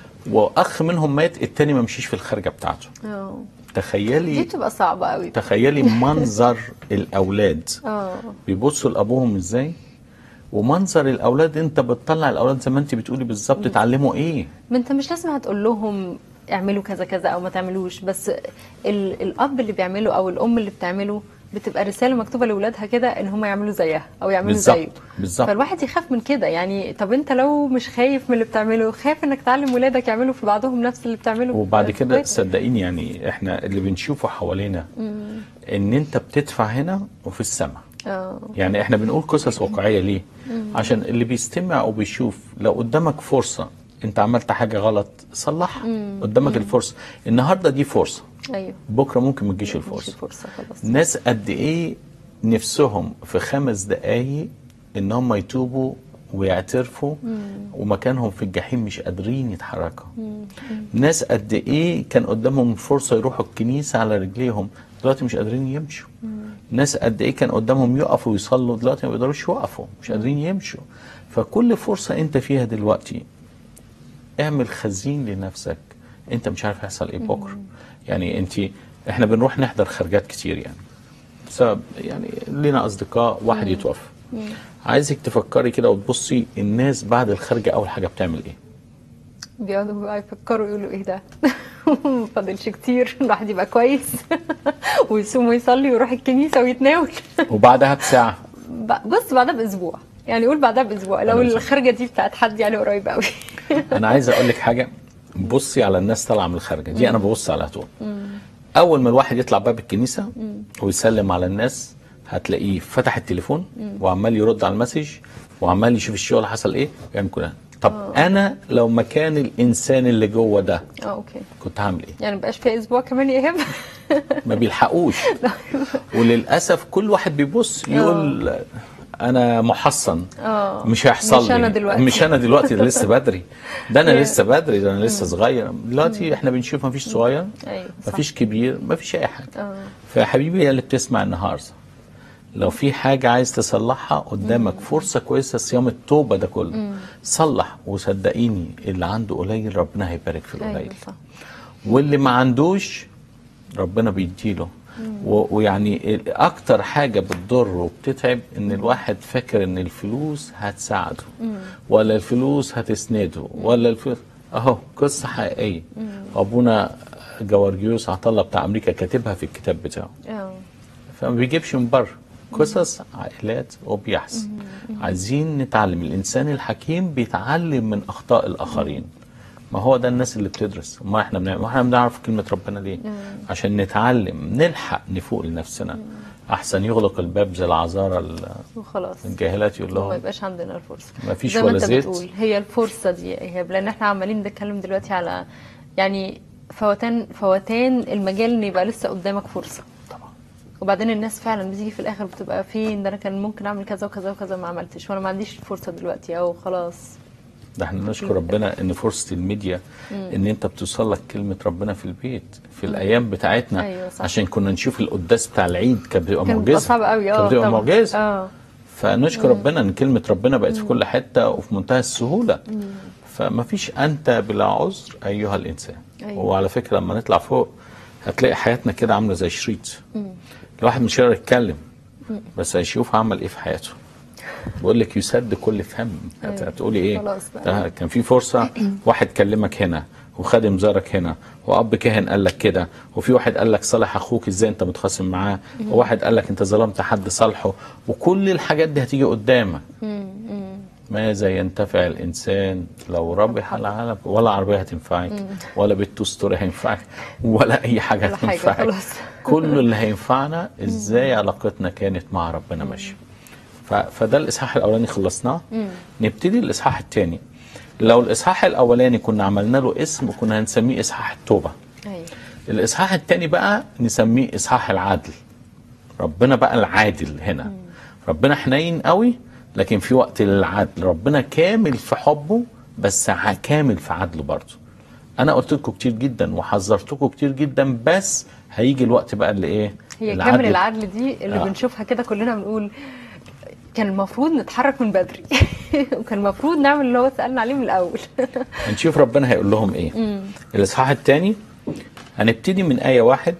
واخ منهم مات التاني ما مشيش في الخارجه بتاعته اه دي تخيلي بتبقى صعبه قوي تخيلي منظر الاولاد اه بيبصوا لابوهم ازاي ومنظر الاولاد انت بتطلع الاولاد زي ما انت بتقولي بالظبط اتعلموا ايه ما انت مش لازم هتقول لهم اعملوا كذا كذا او ما تعملوش بس ال... الاب اللي بيعمله او الام اللي بتعمله بتبقى رساله مكتوبه لاولادها كده ان هم يعملوا زيها او يعملوا بالظبط، زيه بالظبط. فالواحد يخاف من كده يعني طب انت لو مش خايف من اللي بتعمله خايف انك تعلم ولادك يعملوا في بعضهم نفس اللي بتعمله وبعد في كده اخواتك. صدقيني يعني احنا اللي بنشوفه حوالينا ان انت بتدفع هنا وفي السماء اه يعني احنا بنقول قصص واقعيه ليه عشان اللي بيستمع او بيشوف لو قدامك فرصه انت عملت حاجه غلط صلحها قدامك الفرصه النهارده دي فرصه ايوه بكره ممكن ما تجيش مش الفرصه الفرصه خلاص ناس قد ايه نفسهم في خمس دقايق ان هم يتوبوا ويعترفوا ومكانهم في الجحيم مش قادرين يتحركوا ناس قد ايه كان قدامهم فرصه يروحوا الكنيسه على رجليهم دلوقتي مش قادرين يمشوا ناس قد ايه كان قدامهم يقفوا يصلوا دلوقتي ما بيقدروش يوقفوا مش قادرين يمشوا فكل فرصه انت فيها دلوقتي اعمل خزين لنفسك انت مش عارف هيحصل ايه بكره يعني انت احنا بنروح نحضر خرجات كتير يعني بسبب يعني لنا اصدقاء واحد يتوفى عايزك تفكري كده وتبصي الناس بعد الخرجه اول حاجه بتعمل ايه بيقعدوا بقى يفكروا يقولوا ايه ده ما فاضلش كتير الواحد يبقى كويس ويصوم ويصلي ويروح الكنيسه ويتناول وبعدها بساعه ب- بص بعدها باسبوع يعني قول بعدها باسبوع لو أنا الخرجه دي بتاعت حد يعني قريب قوي انا عايز اقول لك حاجه بصي على الناس طالعه من الخارجه دي انا ببص على طول اول ما الواحد يطلع باب الكنيسه ويسلم على الناس هتلاقيه فتح التليفون وعمال يرد على المسج وعمال يشوف الشغل حصل ايه يعني كلها طب انا لو مكان الانسان اللي جوه ده اه اوكي كنت هعمل ايه يعني مبقاش فيها اسبوع كمان يا ايهاب ما بيلحقوش وللاسف كل واحد بيبص يقول انا محصن اه مش هيحصل مش لي أنا دلوقتي. مش انا دلوقتي ده لسه بدري ده انا Yeah. لسه بدري ده انا لسه صغير دلوقتي احنا بنشوف مفيش صغير ايوه صح. مفيش كبير مفيش اي حاجه اه فيا حبيبي يا اللي بتسمع النهارده لو في حاجة عايز تصلحها قدامك فرصة كويسة صيام التوبة ده كله صلح وصدقيني اللي عنده قليل ربنا هيبارك في القليل ايوه صح واللي ما عندوش ربنا بيديله و- ويعني ال- اكتر حاجه بتضر وبتتعب ان الواحد فاكر ان الفلوس هتساعده ولا الفلوس هتسنده ولا الفلوس اهو قصه حقيقيه ابونا جوارجيوس عطله بتاع امريكا كاتبها في الكتاب بتاعه اه فما بيجيبش من بره قصص عائلات وبيحصل عايزين نتعلم الانسان الحكيم بيتعلم من اخطاء الاخرين ما هو ده الناس اللي بتدرس ما احنا بنعمل ما احنا بنعرف كلمه ربنا ليه عشان نتعلم نلحق نفوق لنفسنا احسن يغلق الباب زي العذارى ال- وخلاص الجاهلات يقول ما لهم يبقاش عندنا الفرصه ما فيش زي ما ولا انت زيت بتقول هي الفرصه دي يا ايهاب لان احنا عمالين نتكلم دلوقتي على يعني فوتان فوتان المجال ان يبقى لسه قدامك فرصه طبعا وبعدين الناس فعلا بتيجي في الاخر بتبقى فين ده انا كان ممكن اعمل كذا وكذا وكذا ما عملتش وانا ما عنديش الفرصه دلوقتي او خلاص ده احنا نشكر ربنا ان فرصه الميديا ان انت بتوصل لك كلمه ربنا في البيت في الايام بتاعتنا أيوة صح. عشان كنا نشوف القداس بتاع العيد كان بيبقى كان بيبقى معجزه صعب قوي اه كان بيبقى طبعاً. معجزه اه فنشكر ربنا ان كلمه ربنا بقت في كل حته وفي منتهى السهوله فما فيش انت بلا عذر ايها الانسان أيوة. وعلى فكره لما نطلع فوق هتلاقي حياتنا كده عامله زي شريط الواحد مش قادر يتكلم بس هيشوف عمل ايه في حياته بقول لك يسد كل فم هت- أيوة. هتقولي ايه خلاص بقى. ده كان في فرصه واحد كلمك هنا وخادم زارك هنا واب كاهن قال لك كده وفي واحد قال لك صالح اخوك ازاي انت متخاصم معاه وواحد قال لك انت ظلمت حد صالحه وكل الحاجات دي هتيجي قدامك ماذا ينتفع الانسان لو ربح العالم ولا عربيه هتنفعك ولا بيت تستر هينفعك ولا اي حاجه ولا حاجة، هتنفعك خلاص. كل اللي هينفعنا ازاي علاقتنا كانت مع ربنا ماشيه ف- فده الاصحاح الاولاني خلصناه نبتدي الاصحاح الثاني لو الاصحاح الاولاني كنا عملنا له اسم كنا هنسميه اصحاح التوبه ايوه الاصحاح الثاني بقى نسميه اصحاح العدل ربنا بقى العادل هنا ربنا حنين قوي لكن في وقت للعدل ربنا كامل في حبه بس ع- كامل في عدله برضه انا قلت لكم كتير جدا وحذرتكم كتير جدا بس هيجي الوقت بقى اللي ايه هي كامل العدل دي اللي آه. بنشوفها كده كلنا بنقول كان المفروض نتحرك من بدري وكان المفروض نعمل اللي هو سألنا عليه من الأول هنشوف ربنا هيقول لهم ايه الاصحاح الثاني هنبتدي من ايه واحد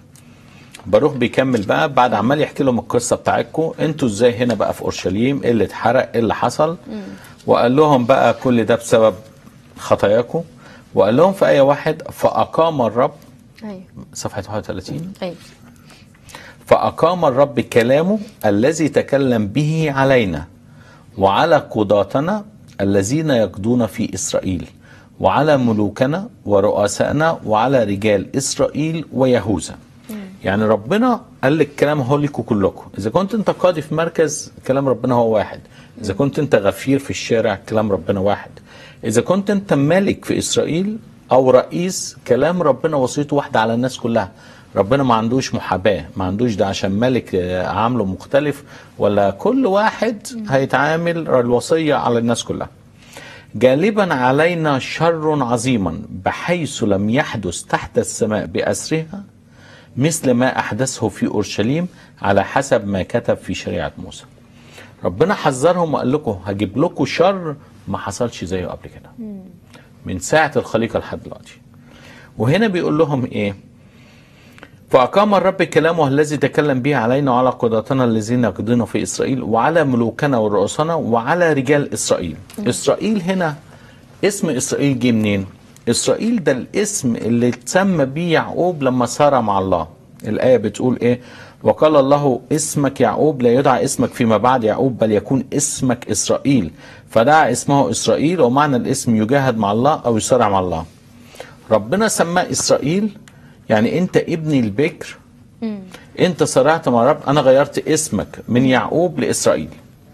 باروخ بيكمل بقى بعد عمال يحكي لهم القصه بتاعتكم انتوا ازاي هنا بقى في اورشليم ايه اللي اتحرق ايه اللي حصل وقال لهم بقى كل ده بسبب خطاياكم وقال لهم في ايه واحد فاقام الرب ايوه صفحه 31 ايوه فأقام الرب كلامه الذي تكلم به علينا وعلى قضاتنا الذين يقضون في إسرائيل وعلى ملوكنا ورؤسائنا وعلى رجال إسرائيل ويهوذا يعني ربنا قال لك كلام هو لكم كلكم إذا كنت أنت قاضي في مركز كلام ربنا هو واحد إذا كنت أنت غفير في الشارع كلام ربنا واحد إذا كنت أنت ملك في إسرائيل أو رئيس كلام ربنا وصيته واحدة على الناس كلها ربنا ما عندوش محاباة ما عندوش ده عشان ملك آه، عامله مختلف ولا كل واحد هيتعامل الوصية على الناس كلها جالبا علينا شر عظيما بحيث لم يحدث تحت السماء بأسرها مثل ما أحدثه في أورشليم على حسب ما كتب في شريعة موسى ربنا حذرهم وقال لكم هجيب لكم شر ما حصلش زيه قبل كده من ساعة الخليقة لحد دلوقتي وهنا بيقول لهم ايه فأقام الرب كلامه الذي تكلم به علينا وعلى قضاتنا الذين يقضون في إسرائيل وعلى ملوكنا ورؤسنا وعلى رجال إسرائيل إسرائيل هنا اسم إسرائيل جه منين إسرائيل ده الاسم اللي اتسمى بيه يعقوب لما سار مع الله الآية بتقول إيه وقال الله اسمك يعقوب لا يدعى اسمك فيما بعد يعقوب بل يكون اسمك إسرائيل فدعا اسمه إسرائيل ومعنى الاسم يجاهد مع الله أو يصارع مع الله ربنا سماه إسرائيل يعني أنت ابني البكر أنت صرعت مع رب أنا غيرت اسمك من يعقوب لإسرائيل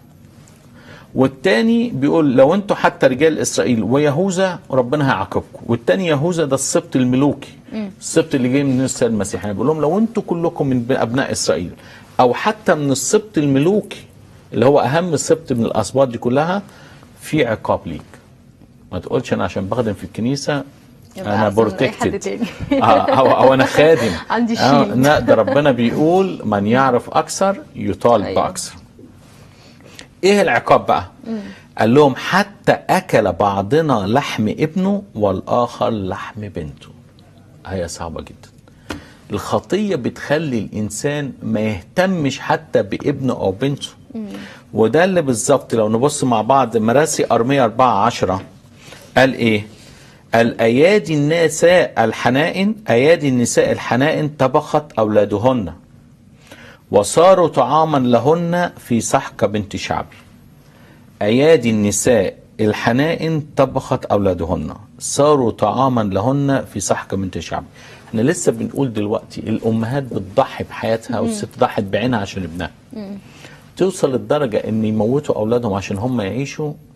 والتاني بيقول لو انتوا حتى رجال اسرائيل ويهوذا ربنا هيعاقبكم والتاني يهوذا ده السبط الملوكي السبط اللي جاي من السيد المسيح يعني بيقول لهم لو انتوا كلكم من ابناء اسرائيل او حتى من السبط الملوكي اللي هو اهم سبط من الاسباط دي كلها في عقاب ليك ما تقولش انا عشان بخدم في الكنيسه يبقى انا أحسن من أي حد بروتكتد تاني. او او انا خادم عندي آه، شيلد. لا ده ربنا بيقول من يعرف اكثر يطالب أيوة. باكثر ايه العقاب بقى قال لهم حتى اكل بعضنا لحم ابنه والاخر لحم بنته هي صعبه جدا الخطيه بتخلي الانسان ما يهتمش حتى بابنه او بنته وده اللي بالظبط لو نبص مع بعض مراسي ارميه 4 10 قال ايه قال ايادي النساء الحنائن ايادي النساء الحنائن طبخت اولادهن وصاروا طعاما لهن في سحق بنت شعبي أيادي النساء الحنائن طبخت أولادهن صاروا طعاما لهن في سحق بنت شعبي احنا لسه بنقول دلوقتي الأمهات بتضحي بحياتها والست ضحت بعينها عشان ابنها توصل للدرجة ان يموتوا أولادهم عشان هم يعيشوا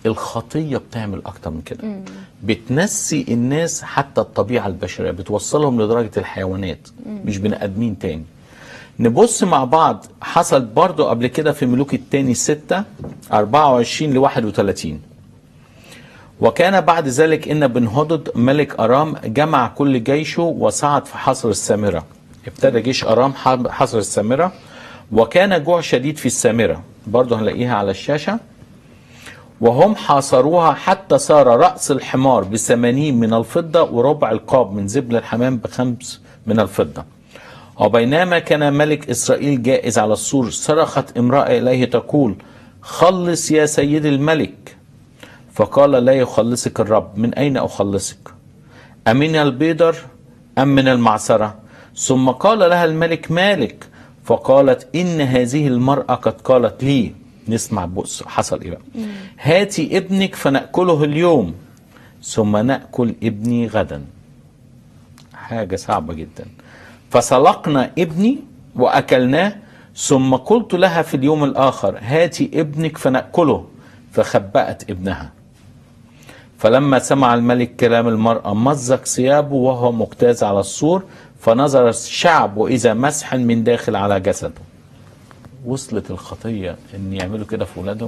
الخطيه بتعمل اكتر من كده بتنسي الناس حتى الطبيعه البشريه بتوصلهم لدرجه الحيوانات مش بني ادمين تاني نبص مع بعض حصل برضو قبل كده في ملوك التاني 6 24 ل 31 وكان بعد ذلك ان بن هدد ملك ارام جمع كل جيشه وصعد في حصر السامره ابتدى جيش ارام حصر السامره وكان جوع شديد في السامره برضه هنلاقيها على الشاشه وهم حاصروها حتى صار رأس الحمار بثمانين من الفضة وربع القاب من زبل الحمام بخمس من الفضة وبينما كان ملك إسرائيل جائز على السور صرخت امرأة إليه تقول خلص يا سيد الملك فقال لا يخلصك الرب من أين أخلصك أمن البيدر أم من المعصرة ثم قال لها الملك مالك فقالت إن هذه المرأة قد قالت لي نسمع بص حصل إيه بقى هاتي ابنك فنأكله اليوم ثم نأكل ابني غدا حاجة صعبة جدا فسلقنا ابني وأكلناه ثم قلت لها في اليوم الآخر هاتي ابنك فنأكله فخبأت ابنها فلما سمع الملك كلام المرأة مزق ثيابه وهو مجتاز على السور فنظر الشعب وإذا مسح من داخل على جسده وصلت الخطية إن يعملوا كده في ولادهم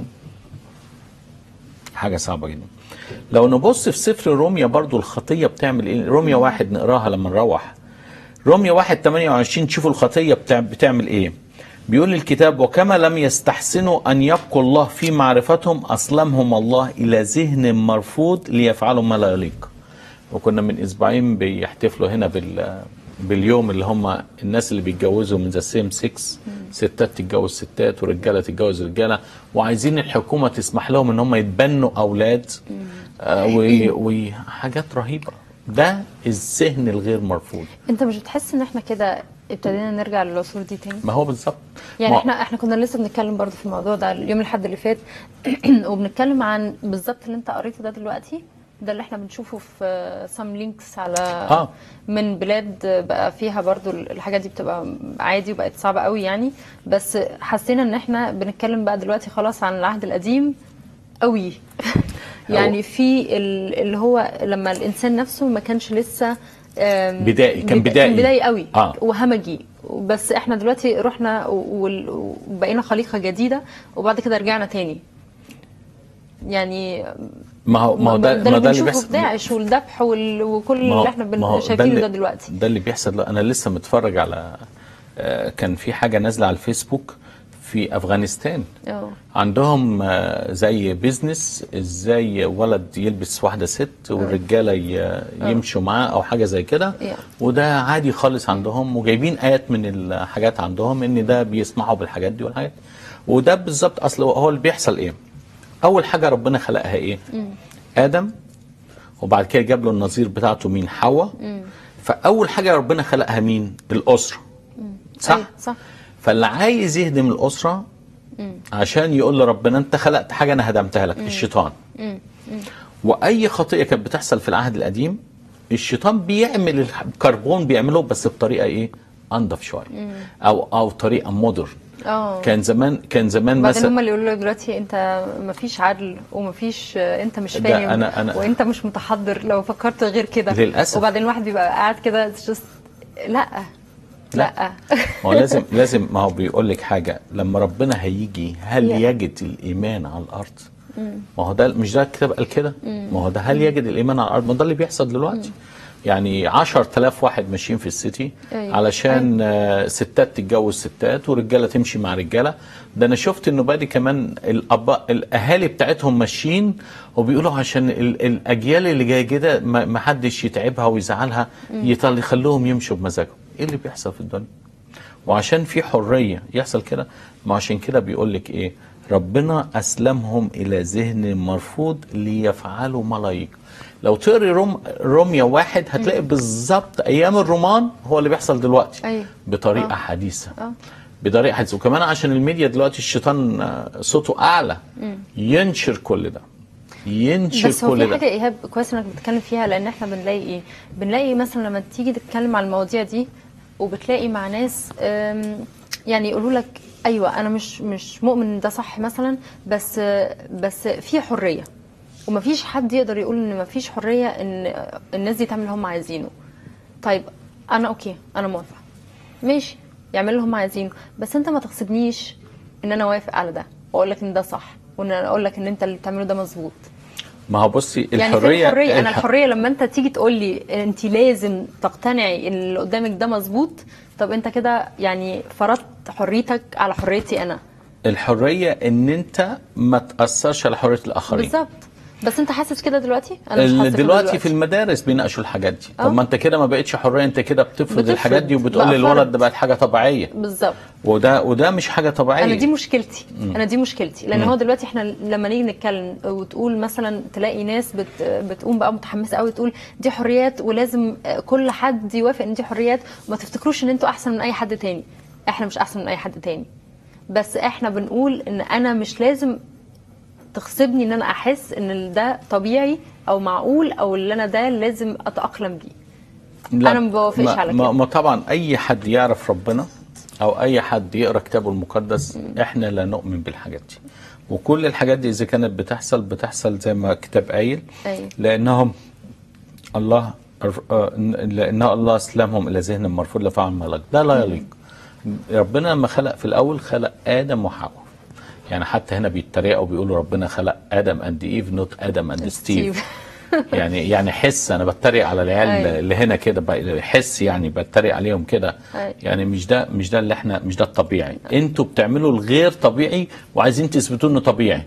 حاجة صعبة جدا لو نبص في سفر روميا برضو الخطية بتعمل إيه روميا واحد نقراها لما نروح روميا واحد 28 تشوفوا الخطية بتاع بتعمل إيه بيقول الكتاب وكما لم يستحسنوا أن يبقوا الله في معرفتهم أسلمهم الله إلى ذهن مرفوض ليفعلوا ما لا يليق وكنا من أسبوعين بيحتفلوا هنا بال باليوم اللي هم الناس اللي بيتجوزوا من ذا سيم 6 ستات تتجوز ستات ورجاله تتجوز رجاله وعايزين الحكومه تسمح لهم ان هم يتبنوا اولاد آه وي- وحاجات رهيبه ده الذهن الغير مرفوض انت مش بتحس ان احنا كده ابتدينا نرجع للعصور دي تاني ما هو بالظبط يعني ما- احنا احنا كنا لسه بنتكلم برضو في الموضوع ده اليوم الاحد اللي فات وبنتكلم عن بالظبط اللي انت قريته ده دلوقتي ده اللي احنا بنشوفه في سام لينكس على آه. من بلاد بقى فيها برضو الحاجات دي بتبقى عادي وبقت صعبة قوي يعني بس حسينا ان احنا بنتكلم بقى دلوقتي خلاص عن العهد القديم قوي يعني في ال- اللي هو لما الانسان نفسه ما كانش لسه آم، بدائي، كان بدا- بدائي. كان بدائي قوي آه. وهمجي بس احنا دلوقتي رحنا وال- وبقينا خليقه جديده وبعد كده رجعنا تاني يعني ما هو ما هو ده ده ما اللي ده اللي بنشوفه في بيحصل داعش والذبح وال- وكل ما هو- اللي احنا ما بن- هو شايفينه اللي- ده دلوقتي ده اللي بيحصل لا، انا لسه متفرج على آه، كان في حاجه نازله على الفيسبوك في افغانستان اه عندهم آه، زي بيزنس ازاي ولد يلبس واحده ست والرجاله ي- يمشوا معاه او حاجه زي كده Yeah. وده عادي خالص عندهم وجايبين ايات من الحاجات عندهم ان ده بيسمعوا بالحاجات دي والحاجات وده بالظبط اصل هو اللي بيحصل ايه اول حاجه ربنا خلقها ايه ادم وبعد كده جاب له النظير بتاعته مين حواء فاول حاجه ربنا خلقها مين الاسره صح أيوة، صح فاللي عايز يهدم الاسره عشان يقول لربنا انت خلقت حاجه انا هدمتها لك الشيطان واي خطيئه كانت بتحصل في العهد القديم الشيطان بيعمل الح- الكربون بيعمله بس بطريقه ايه انضف شويه او او طريقه مودرن اه كان زمان كان زمان وبعدين هم مثلا اللي يقولوا لك دلوقتي انت مفيش عدل ومفيش انت مش ده فاهم أنا- أنا- وانت مش متحضر لو فكرت غير كده للأسف. وبعدين الواحد بيبقى قاعد كده it's just لا لا, ما هو لازم لازم ما هو بيقول لك حاجه لما ربنا هيجي هل Yeah. يجد الايمان على الارض؟ ما هو ده مش ده الكتاب قال كده؟ ما هو ده هل يجد الايمان على الارض؟ ما ده اللي بيحصل دلوقتي يعني 10000 واحد ماشيين في السيتي أيوة. علشان آه، ستات تتجوز ستات ورجاله تمشي مع رجاله ده انا شفت انه بادي كمان الاباء الاهالي بتاعتهم ماشيين وبيقولوا عشان ال- الاجيال اللي جايه كده ما ما حدش يتعبها ويزعلها يطل يخلوهم يمشوا بمزاجهم ايه اللي بيحصل في الدنيا وعشان في حريه يحصل كده ما عشان كده بيقول لك ايه ربنا اسلمهم الى ذهن مرفوض ليفعلوا ما لا يليق لو تقري روم روميا واحد هتلاقي بالظبط ايام الرومان هو اللي بيحصل دلوقتي أيوة. بطريقه آه. حديثه آه. بطريقه حديثه وكمان عشان الميديا دلوقتي الشيطان آه، صوته اعلى ينشر كل ده ينشر بس هو كل في ده حاجه ايهاب كويس انك بتتكلم فيها لان احنا بنلاقي ايه بنلاقي مثلا لما تيجي تتكلم عن المواضيع دي وبتلاقي مع ناس أم، يعني يقولوا لك ايوه انا مش مش مؤمن ان ده صح مثلا بس بس في حريه ومفيش حد يقدر يقول ان مفيش حريه ان الناس دي تعمل اللي هم عايزينه طيب انا اوكي انا موافقه ماشي يعملوا اللي هم عايزينه بس انت ما تغصبنيش ان انا اوافق على ده واقول لك ان ده صح وان انا اقول لك ان انت اللي بتعمله ده مظبوط ما هو بصي يعني فين الحريه الحريه انا الح- الحريه لما انت تيجي تقول لي انت لازم تقتنعي ان اللي قدامك ده مظبوط طب انت كده يعني فرضت حريتك على حريتي انا الحريه ان انت ما تاثرش على حريه الاخرين بالظبط بس انت حاسس كده دلوقتي انا مش ال- حاسه كده دلوقتي في المدارس بيناقشوا الحاجات دي آه. طب ما انت كده ما بقتش حريه انت كده بتفرض بتفرض. الحاجات دي وبتقول بقى للولد فرض. ده بقت حاجه طبيعيه بالظبط وده وده مش حاجه طبيعيه انا دي مشكلتي انا دي مشكلتي لان هو دلوقتي احنا لما نيجي نتكلم وتقول مثلا تلاقي ناس بت بتقوم بقى متحمسه قوي تقول دي حريات ولازم كل حد يوافق ان دي حريات وما تفتكروش ان انتوا احسن من اي حد تاني احنا مش احسن من اي حد تاني بس احنا بنقول ان انا مش لازم تغصبني ان انا احس ان ده طبيعي او معقول او اللي انا ده لازم اتاقلم بيه لا، أنا ما بوافقش ما على ما, كده. ما طبعا اي حد يعرف ربنا او اي حد يقرا كتابه المقدس احنا لا نؤمن بالحاجات دي وكل الحاجات دي اذا كانت بتحصل بتحصل زي ما الكتاب قايل أيوة. لانهم الله آه، لان الله اسلمهم الى ذهن مرفوض لفعل ملك ده لا يليق ربنا لما خلق في الاول خلق ادم وحواء يعني حتى هنا بيتريقوا بيقولوا ربنا خلق ادم اند ايف نوت ادم اند ستيف يعني يعني حس انا بتريق على العيال أيوة. اللي هنا كده بقى- حس يعني بتريق عليهم كده أيوة. يعني مش ده مش ده اللي احنا مش ده الطبيعي انتوا بتعملوا الغير طبيعي وعايزين تثبتوا انه طبيعي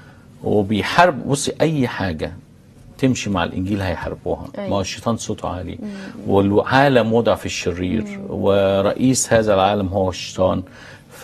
وبيحارب بصي اي حاجه تمشي مع الانجيل هيحاربوها أيوة. ما هو الشيطان صوته عالي والعالم وضع في الشرير ورئيس هذا العالم هو الشيطان ف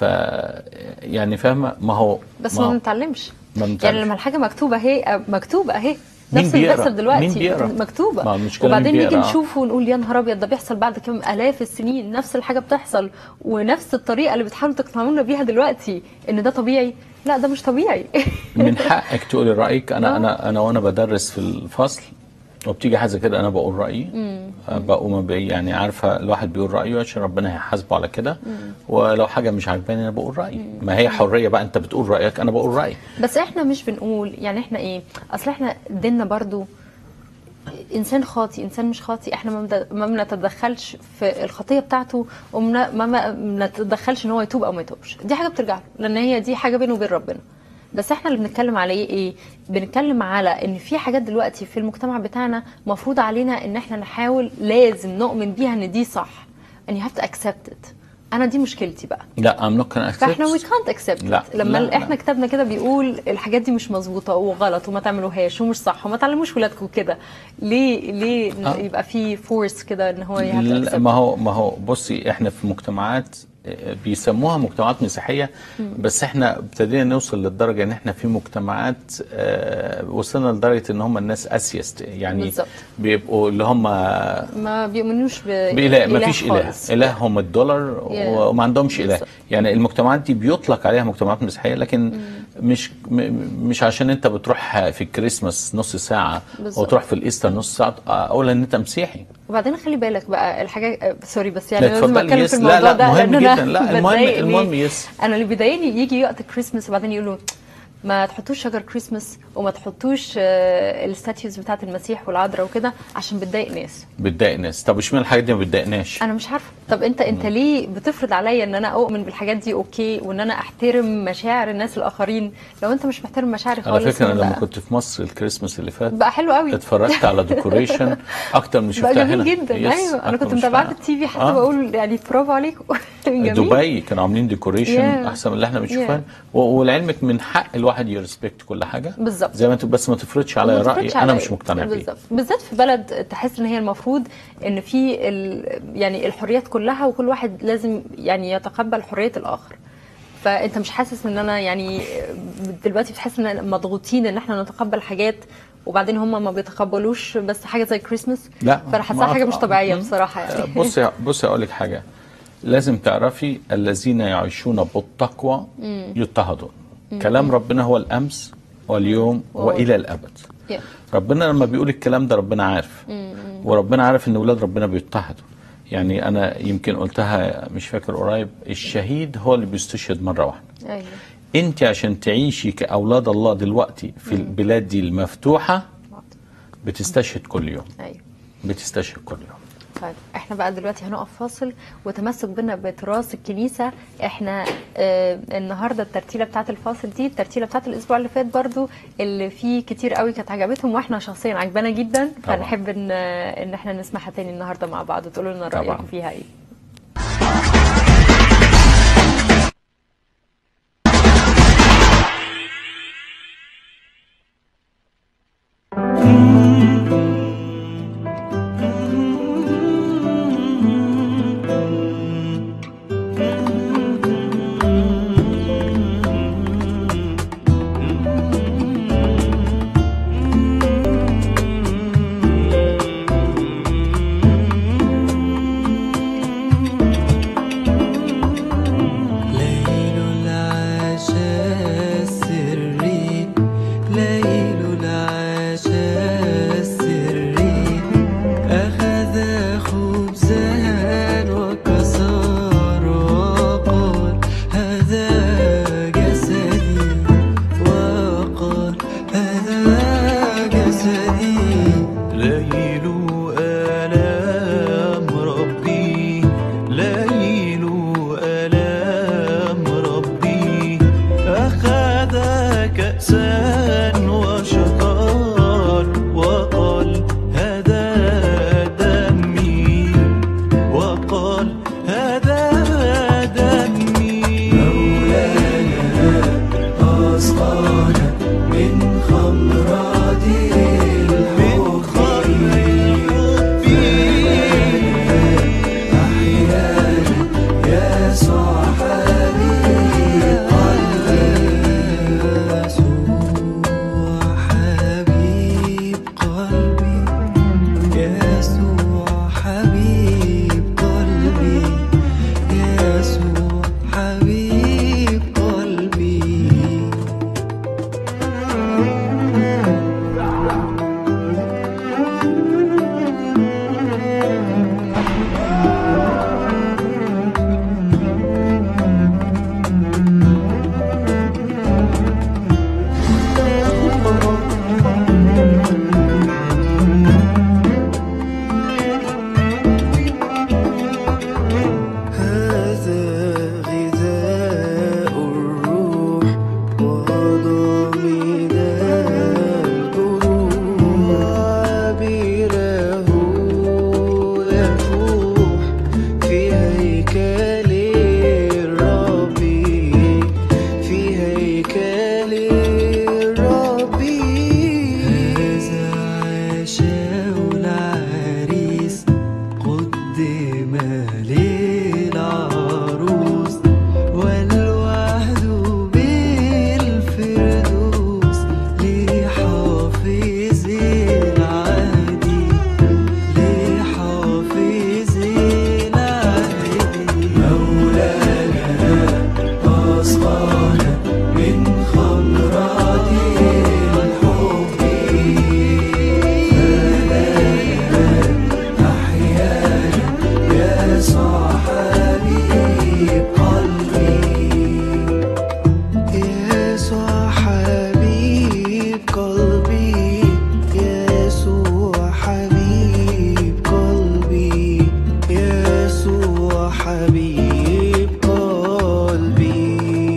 يعني فاهمه ما هو بس ما ما هو- بنتعلمش ما بنتعلمش. يعني لما الحاجه مكتوبه اهي مكتوبه اهي مين نفس اللي بيقرأ؟ بيحصل دلوقتي مين بيقرأ؟ مكتوبه ما المشكلة وبعدين مين نيجي بيقرأ؟ نشوفه ونقول يا نهار ابيض ده بيحصل بعد كام الاف السنين نفس الحاجه بتحصل ونفس الطريقه اللي بتحاولوا تقنعونا بيها دلوقتي ان ده طبيعي لا ده مش طبيعي من حقك تقولي رايك انا آه. انا انا وانا بدرس في الفصل وبتيجي حاجه كده انا بقول رايي آه، بقوم بي- يعني عارفه الواحد بيقول رايه عشان ربنا هيحاسبه على كده ولو حاجه مش عاجباني انا بقول رايي ما هي حريه بقى انت بتقول رايك انا بقول رايي بس احنا مش بنقول يعني احنا ايه اصل احنا ديننا برضو انسان خاطي انسان مش خاطي احنا ما بد- ما بنتدخلش في الخطيه بتاعته وما ما- ما بنتدخلش ان هو يتوب او ما يتوبش دي حاجه بترجع له لان هي دي حاجه بينه وبين ربنا بس احنا اللي بنتكلم عليه ايه بنتكلم على ان في حاجات دلوقتي في المجتمع بتاعنا مفروض علينا ان احنا نحاول لازم نؤمن بيها ان دي صح and you have to accept it انا دي مشكلتي بقى لا I'm not gonna accept فاحنا we can't accept لا، it. لما لا، لا. احنا كتابنا كده بيقول الحاجات دي مش مظبوطه وغلط وما تعملوهاش ومش صح وما تعلموش ولادكم كده ليه ليه آه. يبقى في فورس كده ان هو يهاف لا، ما هو ما هو بصي احنا في مجتمعات آه، بيسموها مجتمعات مسيحيه بس احنا ابتدينا نوصل للدرجه ان احنا في مجتمعات آه، وصلنا لدرجه ان هم الناس اسيست يعني بالظبط. بيبقوا اللي هم ما بيؤمنوش ب بإله ما فيش إله خالص. إلههم الدولار Yeah. وما عندهمش إله بالظبط. يعني المجتمعات دي بيطلق عليها مجتمعات مسيحية لكن مش م- مش عشان أنت بتروح في الكريسماس نص ساعة بالظبط. وتروح في الإيستر نص ساعة أقول إن أنت مسيحي وبعدين خلي بالك بقى الحاجه آه، سوري بس يعني لا، لازم اتفضلي، اتكلم يس. في لا، الموضوع لا، ده مهم لان انا جدا. لا، المهم- بتضايق المهم ليه؟ يس. انا اللي بيضايقني يجي وقت الكريسماس وبعدين يقولوا ما تحطوش شجر كريسماس وما تحطوش آه، الستاتيوز بتاعت المسيح والعذراء وكده عشان بتضايق ناس بتضايق ناس طب اشمعنى الحاجات دي ما بتضايقناش انا مش عارفه طب انت انت ليه بتفرض عليا ان انا اؤمن بالحاجات دي اوكي وان انا احترم مشاعر الناس الاخرين لو انت مش محترم مشاعري خالص على فكرة أنا لما بقى, كنت في مصر الكريسماس اللي فات بقى حلو قوي اتفرجت على ديكوريشن أكتر من بقى شفتها جميل هنا جدا يس، ايوه انا أكتر كنت من متابعه شفتها. في التي في حتى آه. بقول يعني برافو عليكم جميل دبي كانوا عاملين ديكوريشن Yeah. احسن من اللي احنا بنشوفها و- ولعلمك من حق الواحد يرسبكت كل حاجه بالظبط. زي ما انت بس ما تفرضش عليا ما راي تفرضش انا عليا. مش مقتنع بيه بالظبط بالذات في بلد تحس ان هي المفروض ان في ال... يعني الحريات كلها وكل واحد لازم يعني يتقبل حريه الاخر فانت مش حاسس ان انا يعني دلوقتي بتحس ان مضغوطين ان احنا نتقبل حاجات وبعدين هم ما بيتقبلوش بس حاجه زي كريسماس لا فانا حاساها ما- حاجه مش طبيعيه مم. بصراحه يعني بصي بصي اقول لك حاجه لازم تعرفي الذين يعيشون بالتقوى يضطهدون كلام ربنا هو الامس واليوم واو. والى الابد Yeah. ربنا لما بيقول الكلام ده ربنا عارف وربنا عارف ان اولاد ربنا بيضطهدوا يعني انا يمكن قلتها مش فاكر قريب الشهيد هو اللي بيستشهد مره واحده ايوه انت عشان تعيشي كاولاد الله دلوقتي في البلاد دي المفتوحه بتستشهد كل يوم ايوه بتستشهد كل يوم طيب احنا بقى دلوقتي هنقف فاصل وتمسك بنا بتراث الكنيسه احنا اه النهارده الترتيله بتاعت الفاصل دي الترتيله بتاعت الاسبوع اللي فات برضو اللي فيه كتير قوي كانت عجبتهم واحنا شخصيا عجبانا جدا طبعا. فنحب ان ان احنا نسمعها تاني النهارده مع بعض وتقولوا لنا طبعا. رايكم فيها ايه ليل العشاء السري ليل العشاء السري أخذ خبزا وكسر وقال هذا جسدي وقال هذا جسدي ليل آلام ربي ليل آلام ربي أخذ كأسا وشكر وقال هذا دمي وقال هذا دمي مولانا أسقانا من خمرات الحب يا صاحبي يسوع حبيب قلبي يسوع حبيب قلبي يسوع حبيب قلبي هذا غذاء الروح وضامن الجروح عبيره يفوح في هيكل الرب في هيكل الرب هذا عشاء العريس قدم للعروس والوعد بالفردوس لحافظ العهد لحافظ العهد مولانا أسقانا من خمرات الحب يا صاحبي قلبي يا صاحبي قلبي يسوع حبيب قلبي يسوع حبيب قلبي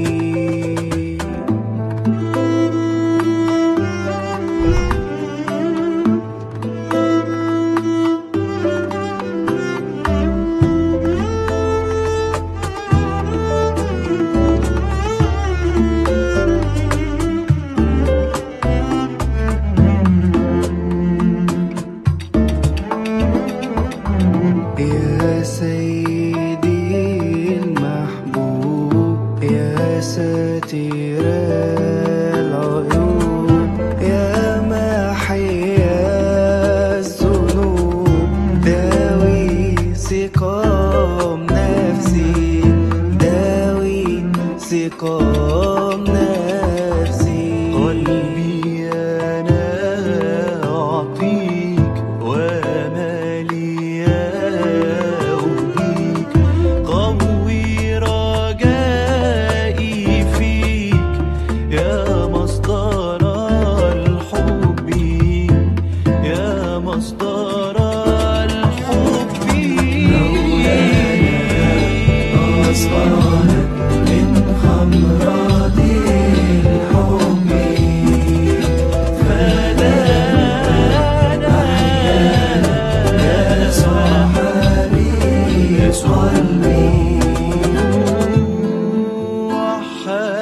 يا سيدي المحبوب يا ساتر العيوب يا محيا الذنوب داوي سقام نفسي داوي سقام نفسي قلبي أنا أعطيك ومالي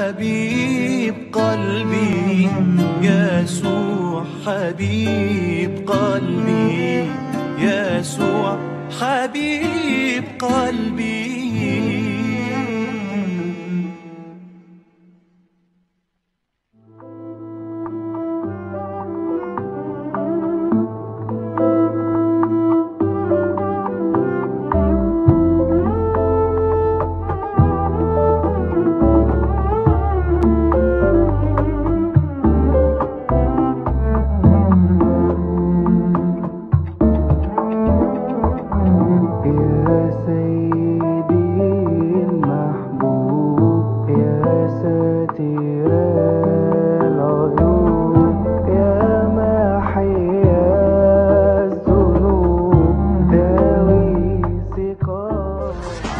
حبيب قلبي يسوع حبيب قلبي يسوع حبيب قلبي يا سيدي المحبوب يا ساتر العيوب يا محيا الذنوب داوي سقام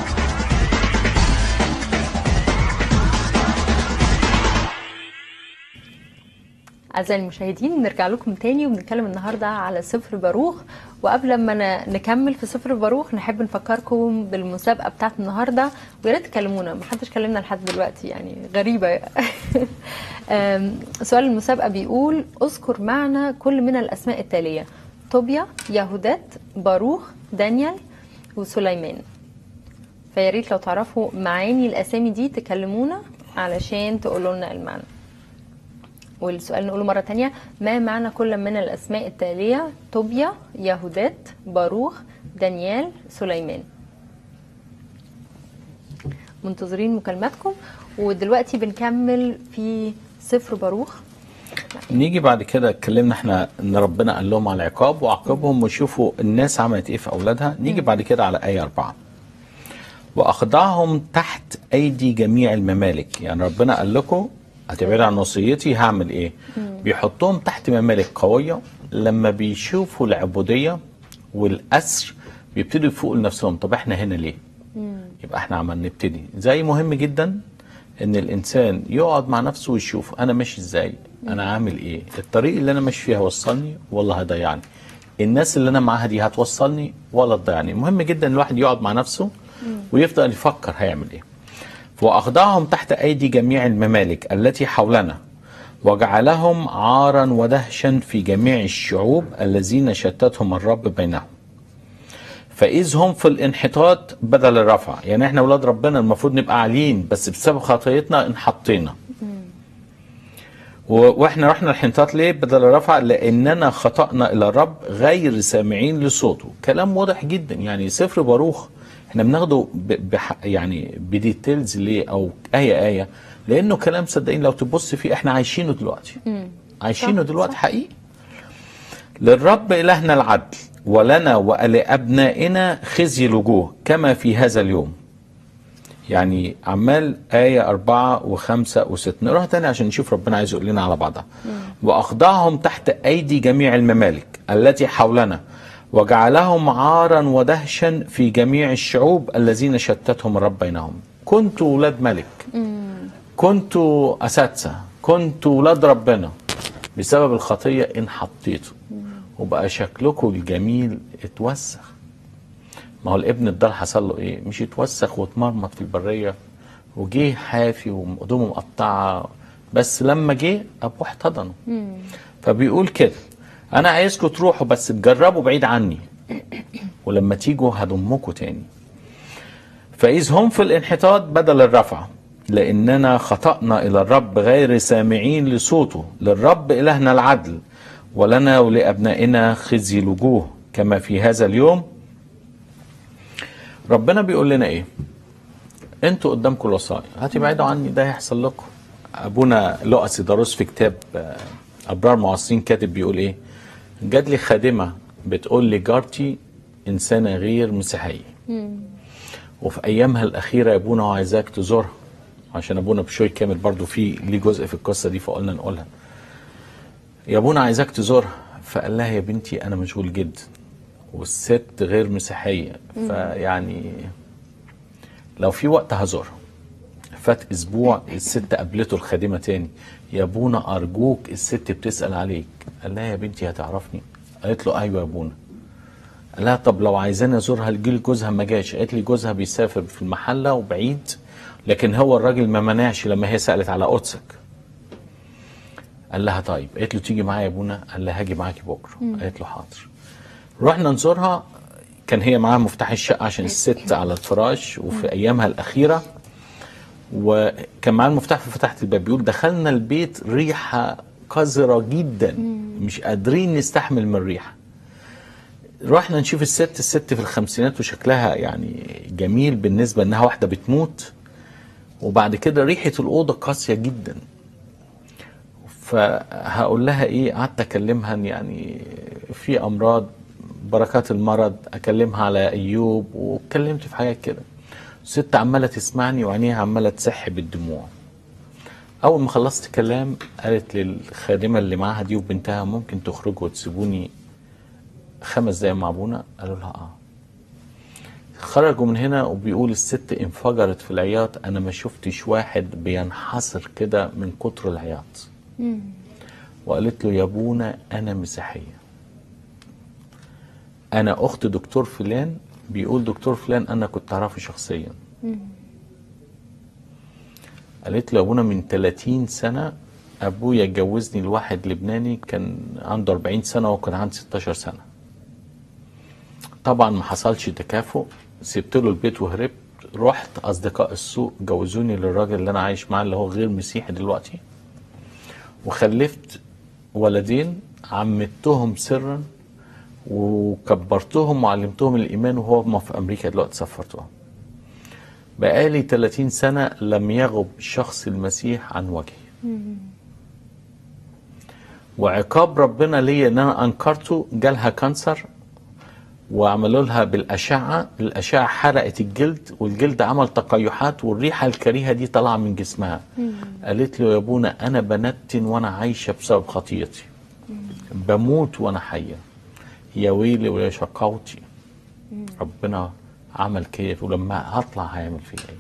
أعزائي المشاهدين نرجع لكم تاني وبنتكلم النهاردة على سفر باروخ وقبل ما ن- نكمل في سفر باروخ نحب نفكركم بالمسابقة بتاعت النهاردة ويا ريت تكلمونا ما حدش كلمنا لحد دلوقتي يعني غريبة أم، سؤال المسابقة بيقول اذكر معنا كل من الأسماء التالية طوبيا يهودات باروخ دانيال وسليمان فيا ريت لو تعرفوا معاني الأسامي دي تكلمونا علشان تقولوا لنا المعنى والسؤال نقوله مرة تانية ما معنى كل من الأسماء التالية طوبيا يهودات باروخ دانيال سليمان منتظرين مكالماتكم ودلوقتي بنكمل في سفر باروخ نيجي بعد كده اتكلمنا احنا ان ربنا قال لهم على العقاب وعاقبهم وشوفوا الناس عملت ايه في اولادها نيجي بعد كده على ايه اربعه واخضعهم تحت ايدي جميع الممالك يعني ربنا قال لكم هتبعد عن وصيتي هعمل ايه بيحطهم تحت ممالك قويه لما بيشوفوا العبوديه والاسر بيبتدوا يفوقوا لنفسهم طب احنا هنا ليه يبقى احنا عمال نبتدي زي مهم جدا ان الانسان يقعد مع نفسه ويشوف انا ماشي ازاي انا عامل ايه الطريق اللي انا ماشي فيها وصلني ولا هيضيعني الناس اللي انا معاها دي هتوصلني ولا تضيعني مهم جدا الواحد يقعد مع نفسه ويفضل يفكر هيعمل ايه واخضعهم تحت ايدي جميع الممالك التي حولنا وجعلهم عارا ودهشا في جميع الشعوب الذين شتتهم الرب بينهم فإذ هم في الانحطاط بدل الرفع يعني احنا ولاد ربنا المفروض نبقى عاليين بس بسبب خطيتنا انحطينا و- واحنا رحنا الانحطاط ليه بدل الرفع لاننا خطأنا الى الرب غير سامعين لصوته كلام واضح جدا يعني سفر باروخ احنا بناخده ب- بح يعني بديتيلز ليه او ايه ايه لانه كلام صدقين لو تبص فيه احنا عايشينه دلوقتي عايشينه صح، دلوقتي صح. حقيقي للرب إلهنا العدل ولنا ولأبنائنا خزي الوجوه كما في هذا اليوم يعني عمال آية أربعة وخمسة وستة نقراها تاني عشان نشوف ربنا عايز يقول لنا على بعضها وأخضعهم تحت أيدي جميع الممالك التي حولنا وجعلهم عارا ودهشا في جميع الشعوب الذين شتتهم الرب بينهم كنتوا ولاد ملك كنتوا أساتذة كنتوا ولاد ربنا بسبب الخطية انحطيتوا وبقى شكلكم الجميل اتوسخ ما هو الابن الضال حصل له ايه مش اتوسخ واتمرمط في البرية وجه حافي وهدومه مقطعة بس لما جه ابوه احتضنه فبيقول كده انا عايزكم تروحوا بس تجربوا بعيد عني ولما تيجوا هضمكم تاني فإذ هم في الانحطاط بدل الرفع لأننا خطأنا إلى الرب غير سامعين لصوته للرب إلهنا العدل ولنا ولأبنائنا خزي الوجوه كما في هذا اليوم ربنا بيقول لنا إيه انتوا قدامكم الوصايا هتبعدوا عني ده هيحصل لكم ابونا لؤى سيداروس في كتاب آه، ابرار معاصرين كاتب بيقول ايه جات لي خادمه بتقول لي جارتي انسانه غير مسيحيه وفي ايامها الاخيره يا ابونا وعايزاك تزورها عشان ابونا بشوي كامل برضو في ليه جزء في القصه دي فقلنا نقولها يا ابونا عايزاك تزورها فقال لها يا بنتي انا مشغول جدا والست غير مسيحيه فيعني لو في وقت هزورها فات اسبوع الست قابلته الخادمه تاني يا ابونا ارجوك الست بتسال عليك قال لها يا بنتي هتعرفني قالت له ايوه يا ابونا قال لها طب لو عايزاني ازورها لجيل جوزها ما جاش قالت لي جوزها بيسافر في المحله وبعيد لكن هو الراجل ما منعش لما هي سالت على قدسك قال لها طيب قالت له تيجي معايا يا ابونا قال لها هاجي معاكي بكره قالت له حاضر رحنا نزورها كان هي معاها مفتاح الشقه عشان الست على الفراش وفي ايامها الاخيره وكان معاه المفتاح ففتحت الباب بيقول دخلنا البيت ريحه قذره جدا مش قادرين نستحمل من الريحه رحنا نشوف الست الست في الخمسينات وشكلها يعني جميل بالنسبه انها واحده بتموت وبعد كده ريحه الاوضه قاسيه جدا فهقول لها ايه قعدت اكلمها إن يعني في امراض بركات المرض اكلمها على ايوب واتكلمت في حاجات كده الست عماله تسمعني وعينيها عماله تسح بالدموع اول ما خلصت كلام قالت للخادمه اللي معاها دي وبنتها ممكن تخرجوا وتسيبوني خمس دقايق مع ابونا قالوا لها اه خرجوا من هنا وبيقول الست انفجرت في العياط انا ما شفتش واحد بينحصر كده من كتر العياط وقالت له يا ابونا انا مسيحيه انا اخت دكتور فلان بيقول دكتور فلان انا كنت اعرفه شخصيا قالت له يا ابونا من 30 سنه ابويا جوزني لواحد لبناني كان عنده 40 سنه وكان عندي 16 سنه طبعا ما حصلش تكافؤ سبت له البيت وهربت رحت اصدقاء السوق جوزوني للراجل اللي انا عايش معاه اللي هو غير مسيحي دلوقتي وخلفت ولدين عمتهم سرا وكبرتهم وعلمتهم الايمان وهو في امريكا دلوقتي سفرتهم بقالي 30 سنه لم يغب شخص المسيح عن وجهي وعقاب ربنا ليا ان انا انكرته جالها كانسر وعملوا لها بالاشعه الاشعه حرقت الجلد والجلد عمل تقيحات والريحه الكريهه دي طالعه من جسمها قالت له يا ابونا انا بنتن وانا عايشه بسبب خطيتي بموت وانا حيه يا ويلي ويا شقاوتي ربنا عمل كيف ولما هطلع هيعمل فيا ايه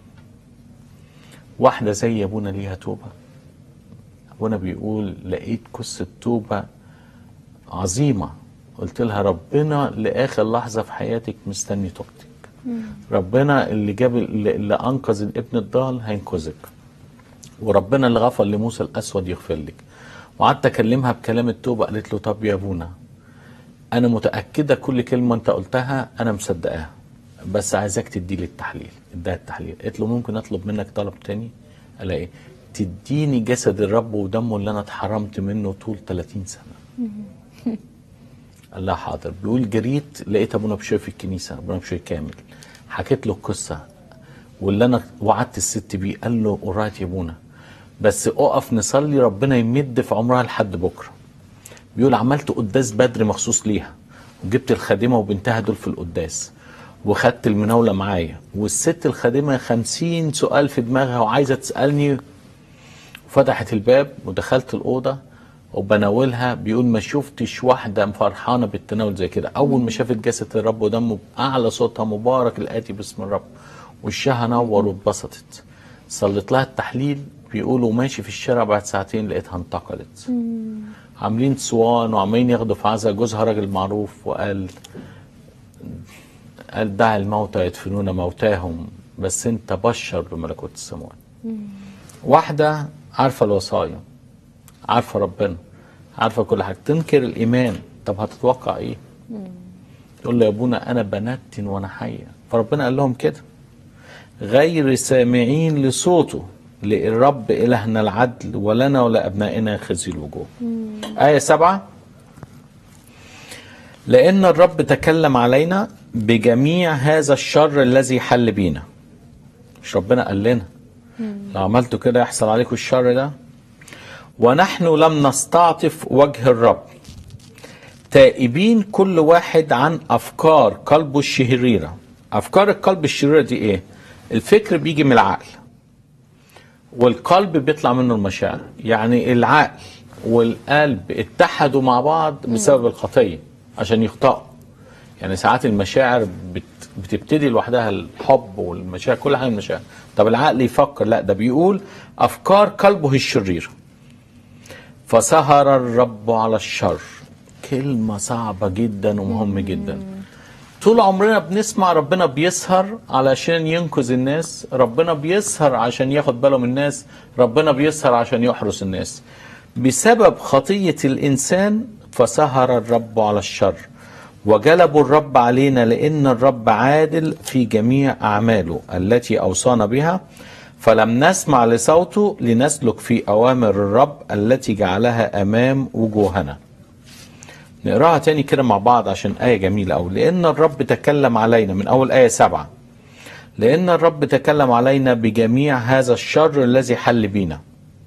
واحده زي ابونا ليها توبه ابونا بيقول لقيت قصه توبه عظيمه قلت لها ربنا لاخر لحظه في حياتك مستني توبتك ربنا اللي جاب اللي اللي انقذ الابن الضال هينقذك وربنا اللي غفر لموسى الاسود يغفر لك وقعدت اكلمها بكلام التوبه قالت له طب يا ابونا انا متاكده كل كلمه انت قلتها انا مصدقاها بس عايزاك تدي لي التحليل اداها التحليل قلت له ممكن اطلب منك طلب تاني قال ايه تديني جسد الرب ودمه اللي انا اتحرمت منه طول 30 سنه قال لها حاضر بيقول جريت لقيت ابونا بشوي في الكنيسه ابونا بشوي كامل حكيت له القصه واللي انا وعدت الست بيه قال له قرات يا ابونا بس اقف نصلي ربنا يمد في عمرها لحد بكره بيقول عملت قداس بدري مخصوص ليها وجبت الخادمه وبنتها دول في القداس وخدت المناوله معايا والست الخادمه خمسين سؤال في دماغها وعايزه تسالني فتحت الباب ودخلت الاوضه وبناولها بيقول ما شفتش واحده فرحانه بالتناول زي كده اول ما شافت جسد الرب ودمه باعلى صوتها مبارك الاتي باسم الرب وشها نور واتبسطت صلت لها التحليل بيقولوا ماشي في الشارع بعد ساعتين لقيتها انتقلت عاملين صوان وعمالين ياخدوا في عزا جوزها راجل معروف وقال قال دع الموتى يدفنون موتاهم بس انت بشر بملكوت السماوات واحدة عارفة الوصايا عارفة ربنا عارفة كل حاجة تنكر الإيمان طب هتتوقع إيه تقول له يا أبونا أنا بنتن وأنا حية فربنا قال لهم كده غير سامعين لصوته للرب إلهنا العدل ولنا ولأبنائنا خزي الوجوه آية سبعة لأن الرب تكلم علينا بجميع هذا الشر الذي حل بينا مش ربنا قال لنا لو عملتوا كده يحصل عليكم الشر ده ونحن لم نستعطف وجه الرب تائبين كل واحد عن افكار قلبه الشريره افكار القلب الشريره دي ايه الفكر بيجي من العقل والقلب بيطلع منه المشاعر يعني العقل والقلب اتحدوا مع بعض بسبب الخطيه عشان يخطئوا يعني ساعات المشاعر بت بتبتدي لوحدها الحب والمشاعر كل حاجه من المشاعر طب العقل يفكر لا ده بيقول افكار قلبه الشريره فسهر الرب على الشر كلمة صعبة جدا ومهمة جدا طول عمرنا بنسمع ربنا بيسهر علشان ينقذ الناس ربنا بيسهر عشان ياخد باله من الناس ربنا بيسهر عشان يحرس الناس بسبب خطية الإنسان فسهر الرب على الشر وجلبوا الرب علينا لأن الرب عادل في جميع أعماله التي أوصانا بها فلم نسمع لصوته لنسلك في أوامر الرب التي جعلها أمام وجوهنا نقراها تاني كده مع بعض عشان آية جميلة أوي لأن الرب تكلم علينا من أول آية سبعة لأن الرب تكلم علينا بجميع هذا الشر الذي حل بينا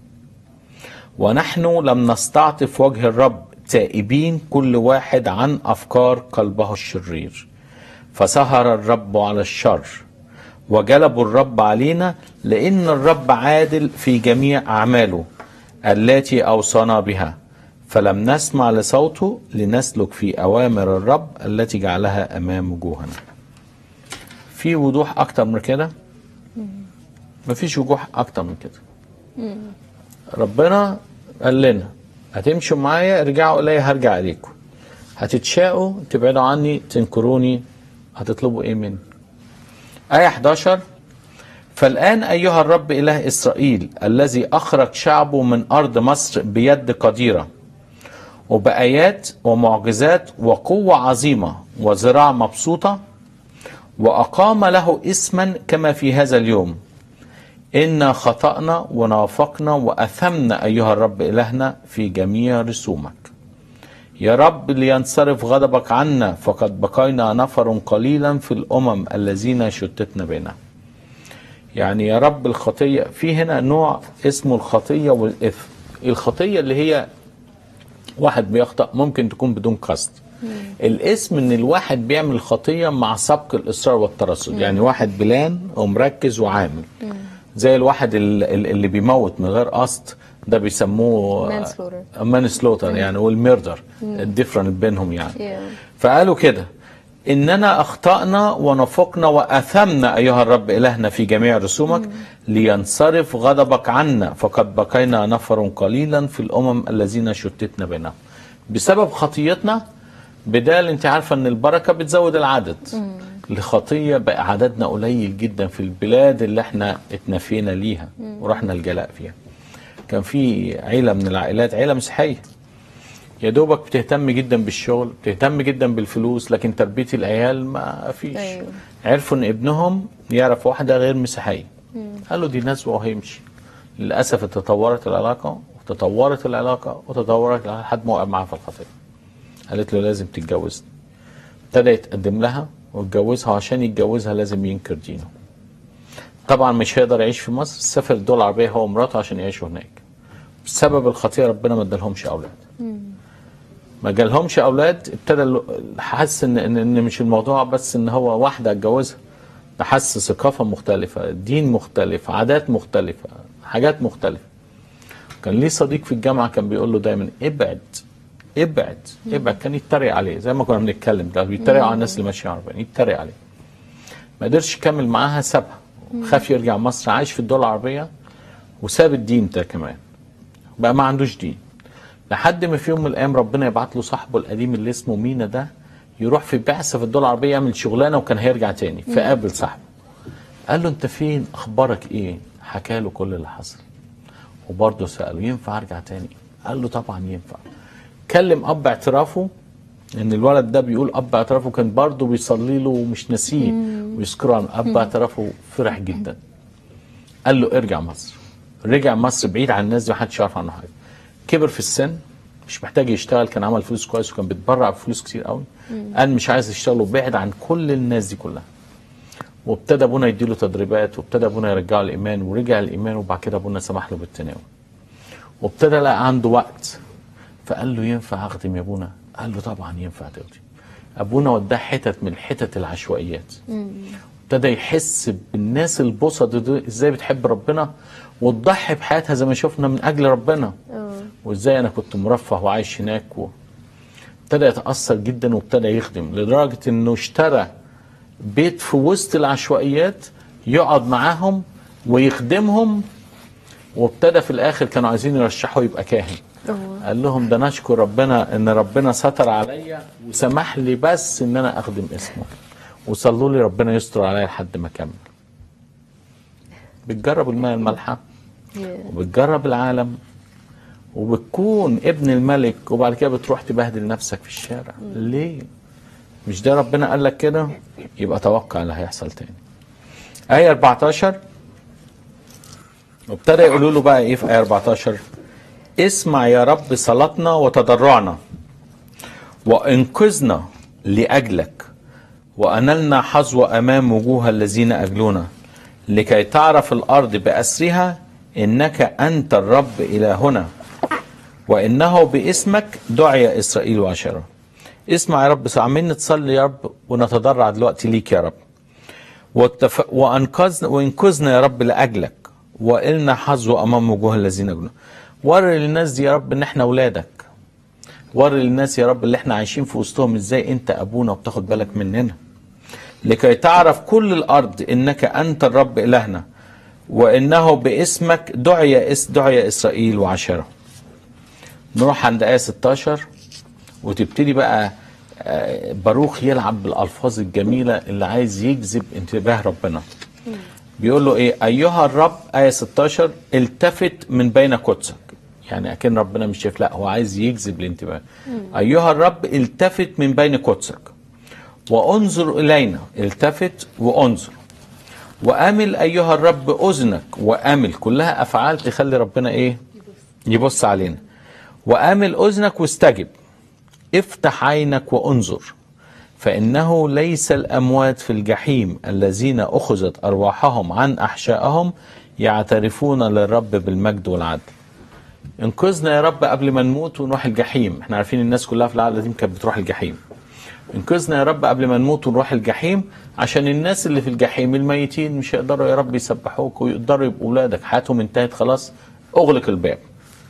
ونحن لم نستعطف وجه الرب تائبين كل واحد عن أفكار قلبه الشرير فسهر الرب على الشر وجلبوا الرب علينا لأن الرب عادل في جميع أعماله التي أوصانا بها فلم نسمع لصوته لنسلك في أوامر الرب التي جعلها أمام وجوهنا في وضوح أكتر من كده مفيش وضوح أكتر من كده ربنا قال لنا هتمشوا معايا ارجعوا الي هرجع اليكم هتتشاقوا تبعدوا عني تنكروني هتطلبوا ايه مني آية 11 فالآن أيها الرب إله إسرائيل الذي أخرج شعبه من أرض مصر بيد قديرة وبآيات ومعجزات وقوة عظيمة وذراع مبسوطة وأقام له اسما كما في هذا اليوم إنا خطأنا ونافقنا وأثمنا أيها الرب إلهنا في جميع رسومك يا رب لينصرف غضبك عنا فقد بقينا نفر قليلا في الأمم الذين شتتنا بنا يعني يا رب الخطية في هنا نوع اسمه الخطية والإثم الخطية اللي هي واحد بيخطأ ممكن تكون بدون قصد الاسم ان الواحد بيعمل خطية مع سبق الإصرار والترصد يعني واحد بلان ومركز وعامل زي الواحد ال- ال- اللي بيموت من غير قصد ده بيسموه Manslaughter. مان سلوتر يعني والميردر الديفرنت بينهم يعني Yeah. فقالوا كده إننا أخطأنا ونفقنا وأثمنا أيها الرب إلهنا في جميع رسومك لينصرف غضبك عنا فقد بقينا نفر قليلا في الأمم الذين شتتنا بينهم بسبب خطيتنا بدال انت عارفة ان البركة بتزود العدد الخطية بقى عددنا قليل جدا في البلاد اللي احنا اتنفينا ليها ورحنا الجلاء فيها كان في عيلة من العائلات عيلة مسيحية يا دوبك بتهتم جدا بالشغل بتهتم جدا بالفلوس لكن تربية العيال ما فيش أيوة. عرفوا ان ابنهم يعرف واحدة غير مسيحية قالوا دي نزوة وهيمشي للأسف تطورت العلاقة وتطورت العلاقة وتطورت العلاقة لحد ما وقع معاها في الخطية قالت له لازم تتجوزني ابتدى يتقدم لها واتجوزها عشان يتجوزها لازم ينكر دينه طبعا مش هيقدر يعيش في مصر سافر الدول العربية هو ومراته عشان يعيشوا هناك بسبب الخطية ربنا ما ادالهمش أولاد ما جالهمش اولاد ابتدى ال- حس ان ان إن مش الموضوع بس ان هو واحده اتجوزها ده حس ثقافه مختلفه دين مختلف عادات مختلفه حاجات مختلفه كان ليه صديق في الجامعه كان بيقول له دايما ابعد ابعد ابعد كان يتريق عليه زي ما كنا بنتكلم ده بيتريق على الناس اللي ماشيه عربيا يتريق عليه ما قدرش يكمل معاها سابها خاف يرجع مصر عايش في الدول العربيه وساب الدين ده كمان بقى ما عندوش دين لحد ما في يوم من الايام ربنا يبعت له صاحبه القديم اللي اسمه مينا ده يروح في بعثه في الدول العربيه يعمل شغلانه وكان هيرجع تاني فقابل صاحبه قال له انت فين اخبارك ايه حكى له كل اللي حصل وبرضه ساله ينفع ارجع تاني قال له طبعا ينفع كلم اب اعترافه ان الولد ده بيقول اب اعترافه كان برضه بيصلي له ومش ناسيه ويذكره عن اب اعترافه فرح جدا قال له ارجع مصر رجع مصر بعيد عن الناس دي محدش يعرف عنه حاجه كبر في السن مش محتاج يشتغل كان عمل فلوس كويس وكان بيتبرع بفلوس كتير قوي قال مش عايز يشتغل وبعد عن كل الناس دي كلها وابتدى ابونا يديله تدريبات وابتدى ابونا يرجعه الايمان ورجع الايمان وبعد كده ابونا سمح له بالتناول وابتدى لقى عنده وقت فقال له ينفع اخدم يا ابونا قال له طبعا ينفع تخدم ابونا وداه حتت من حتت العشوائيات ابتدى يحس بالناس البسط دي ازاي بتحب ربنا وتضحي بحياتها زي ما شفنا من اجل ربنا وازاي انا كنت مرفه وعايش هناك و... ابتدى يتاثر جدا وابتدى يخدم لدرجه انه اشترى بيت في وسط العشوائيات يقعد معاهم ويخدمهم وابتدى في الاخر كانوا عايزين يرشحوا يبقى كاهن قال لهم ده نشكر ربنا ان ربنا ستر عليا وسمح لي بس ان انا اخدم اسمه وصلوا لي ربنا يستر عليا لحد ما اكمل بتجرب الماء المالحه وبتجرب العالم وبتكون ابن الملك وبعد كده بتروح تبهدل نفسك في الشارع ليه مش ده ربنا قال لك كده يبقى توقع اللي هيحصل تاني آية 14 وابتدى يقولوا له بقى ايه في آية 14 اسمع يا رب صلاتنا وتضرعنا وانقذنا لأجلك وأنلنا حظوة أمام وجوه الذين أجلونا لكي تعرف الأرض بأسرها إنك أنت الرب إلهنا وإنه باسمك دعي إسرائيل وعشره اسمع يا رب عمالين نتصلي يا رب ونتضرع دلوقتي ليك يا رب والتف... وانقذنا وانقذنا يا رب لاجلك والنا حظوة امام وجوه الذين اجلوا وري للناس دي يا رب ان احنا اولادك وري للناس يا رب اللي احنا عايشين في وسطهم ازاي انت ابونا وبتاخد بالك مننا لكي تعرف كل الارض انك انت الرب الهنا وانه باسمك دعي اس دعي اسرائيل وعشره نروح عند ايه 16 وتبتدي بقى آه، باروخ يلعب بالالفاظ الجميله اللي عايز يجذب انتباه ربنا بيقول له ايه ايها الرب ايه 16 التفت من بين قدسك يعني اكن ربنا مش شايف لا هو عايز يجذب الانتباه ايها الرب التفت من بين قدسك وانظر الينا التفت وانظر وامل ايها الرب اذنك وامل كلها افعال تخلي ربنا ايه يبص علينا وامل اذنك واستجب افتح عينك وانظر فإنه ليس الأموات في الجحيم الذين أخذت أرواحهم عن أحشائهم يعترفون للرب بالمجد والعدل انقذنا يا رب قبل ما نموت ونروح الجحيم احنا عارفين الناس كلها في العالم القديم كانت بتروح الجحيم انقذنا يا رب قبل ما نموت ونروح الجحيم عشان الناس اللي في الجحيم الميتين مش هيقدروا يا رب يسبحوك ويقدروا يبقوا اولادك حياتهم انتهت خلاص اغلق الباب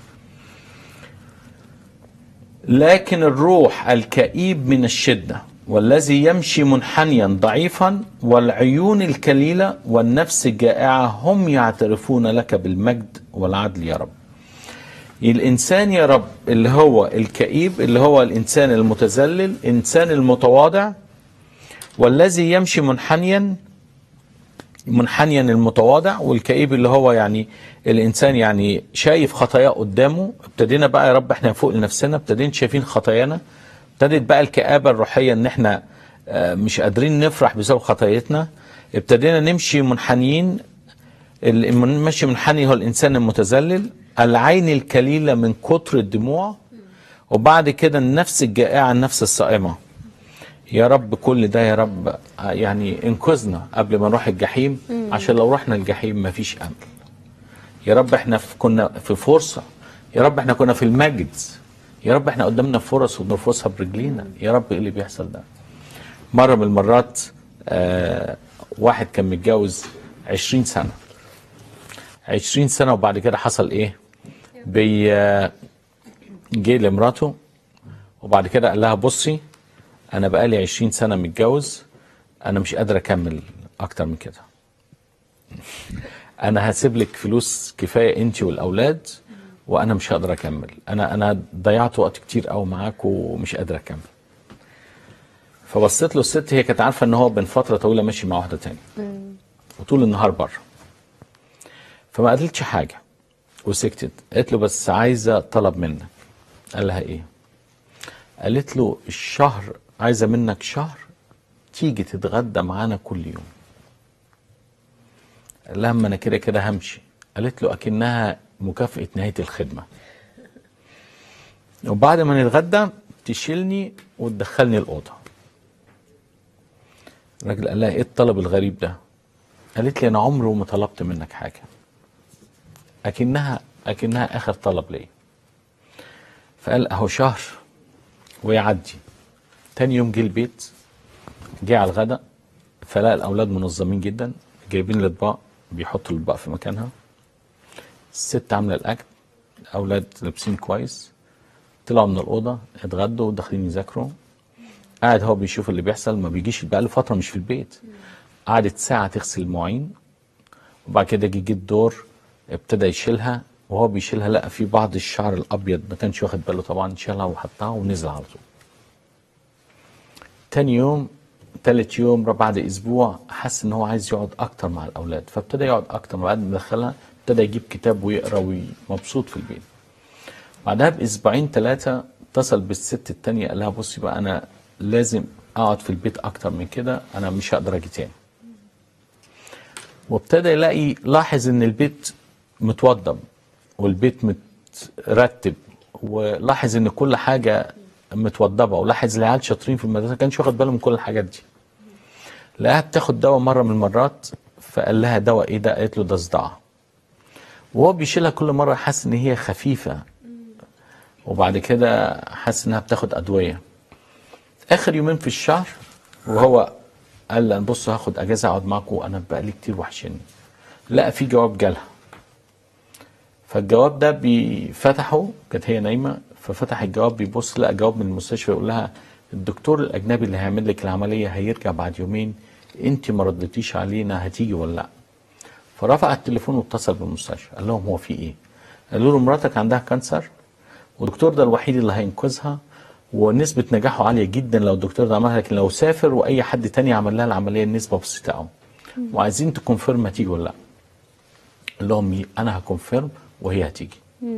لكن الروح الكئيب من الشدة والذي يمشي منحنيا ضعيفا والعيون الكليلة والنفس الجائعة هم يعترفون لك بالمجد والعدل يا رب الإنسان يا رب اللي هو الكئيب اللي هو الإنسان المتذلل إنسان المتواضع والذي يمشي منحنيا منحنيا المتواضع والكئيب اللي هو يعني الانسان يعني شايف خطاياه قدامه ابتدينا بقى يا رب احنا فوق لنفسنا ابتدينا شايفين خطايانا ابتدت بقى الكآبة الروحية ان احنا آه، مش قادرين نفرح بسبب خطايتنا ابتدينا نمشي منحنيين المشي منحني هو الانسان المتذلل العين الكليلة من كتر الدموع وبعد كده النفس الجائعة النفس الصائمة يا رب كل ده يا رب آه، يعني انقذنا قبل ما نروح الجحيم عشان لو رحنا الجحيم مفيش امل يا رب احنا في كنا في فرصه يا رب احنا كنا في المجد يا رب احنا قدامنا فرص وبنرفضها برجلينا يا رب ايه اللي بيحصل ده مره من المرات آه واحد كان متجوز 20 سنه 20 سنه وبعد كده حصل ايه بي آه، جه لمراته وبعد كده قال لها بصي انا بقالي 20 سنه متجوز انا مش قادر اكمل اكتر من كده انا هسيب لك فلوس كفايه انت والاولاد وانا مش هقدر اكمل انا انا ضيعت وقت كتير قوي معاك ومش قادر اكمل فبصيت له الست هي كانت عارفه ان هو بين فتره طويله ماشي مع واحده تاني وطول النهار بره فما قالتش حاجه وسكتت قالت له بس عايزه طلب منك قال لها ايه قالت له الشهر عايزه منك شهر تيجي تتغدى معانا كل يوم قال لها اما انا كده كده همشي قالت له اكنها مكافاه نهايه الخدمه وبعد ما نتغدى تشيلني وتدخلني الاوضه الراجل قال لها ايه الطلب الغريب ده قالت لي انا عمري ما طلبت منك حاجه اكنها اكنها اخر طلب ليا فقال اهو شهر ويعدي تاني يوم جه البيت جه على الغداء فلقى الاولاد منظمين جدا جايبين الاطباق بيحطوا الاطباق في مكانها الست عامله الاكل الاولاد لابسين كويس طلعوا من الاوضه اتغدوا وداخلين يذاكروا قاعد هو بيشوف اللي بيحصل ما بيجيش بقى له فتره مش في البيت قعدت ساعه تغسل المواعين وبعد كده جه جه الدور ابتدى يشيلها وهو بيشيلها لقى في بعض الشعر الابيض ما كانش واخد باله طبعا شالها وحطها ونزل على طول تاني يوم تالت يوم ربع بعد اسبوع حس ان هو عايز يقعد اكتر مع الاولاد فابتدى يقعد اكتر بعد ما دخلها ابتدى يجيب كتاب ويقرا ومبسوط في البيت بعدها باسبوعين ثلاثه اتصل بالست التانية قال لها بصي بقى انا لازم اقعد في البيت اكتر من كده انا مش هقدر اجي تاني وابتدى يلاقي لاحظ ان البيت متوضب والبيت مترتب ولاحظ ان كل حاجه متوضبه ولاحظ العيال شاطرين في المدرسه كانش واخد باله من كل الحاجات دي لقاها بتاخد دواء مره من المرات فقال لها دواء ايه ده قالت له ده صداع وهو بيشيلها كل مره حاسس ان هي خفيفه وبعد كده حاسس انها بتاخد ادويه اخر يومين في الشهر وهو قال لها بص هاخد اجازه اقعد معاكم انا بقالي كتير وحشني لقى في جواب جالها فالجواب ده بيفتحه كانت هي نايمه ففتح الجواب بيبص لقى جواب من المستشفى يقول لها الدكتور الاجنبي اللي هيعمل لك العمليه هيرجع بعد يومين انت ما ردتيش علينا هتيجي ولا لا فرفع التليفون واتصل بالمستشفى قال لهم هو في ايه قالوا له مراتك عندها كانسر والدكتور ده الوحيد اللي هينقذها ونسبة نجاحه عالية جدا لو الدكتور ده عملها لكن لو سافر وأي حد تاني عمل لها العملية النسبة بسيطة أوي وعايزين تكونفيرم هتيجي ولا لا قال لهم ي- أنا هكونفيرم وهي هتيجي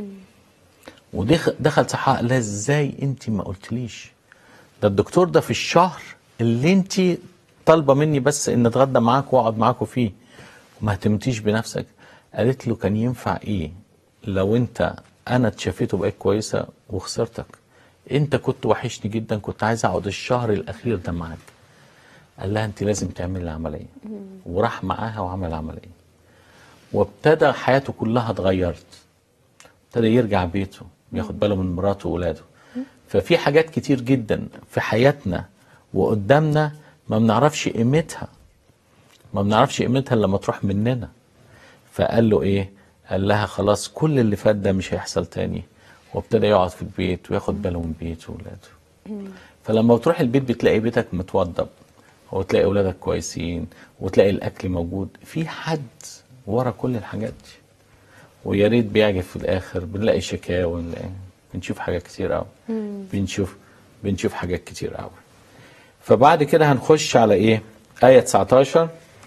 ودخل دخل صحاء قال لها ازاي انت ما قلتليش ده الدكتور ده في الشهر اللي انت طالبه مني بس ان اتغدى معاك واقعد معاكوا فيه وما اهتمتيش بنفسك قالت له كان ينفع ايه لو انت انا اتشافيت وبقيت كويسه وخسرتك انت كنت وحشني جدا كنت عايز اقعد الشهر الاخير ده معاك قال لها انت لازم تعملي العمليه وراح معاها وعمل العمليه وابتدى حياته كلها اتغيرت ابتدى يرجع بيته ياخد باله من مراته واولاده ففي حاجات كتير جدا في حياتنا وقدامنا ما بنعرفش قيمتها ما بنعرفش قيمتها إلا لما تروح مننا فقال له ايه قال لها خلاص كل اللي فات ده مش هيحصل تاني وابتدى يقعد في البيت وياخد باله من بيته واولاده فلما بتروح البيت بتلاقي بيتك متوضب وتلاقي اولادك كويسين وتلاقي الاكل موجود في حد ورا كل الحاجات دي ويا ريت بيعجب في الاخر بنلاقي شكاوى بنلاقي بنشوف حاجات كتير قوي بنشوف بنشوف حاجات كتير قوي فبعد كده هنخش على ايه آية 19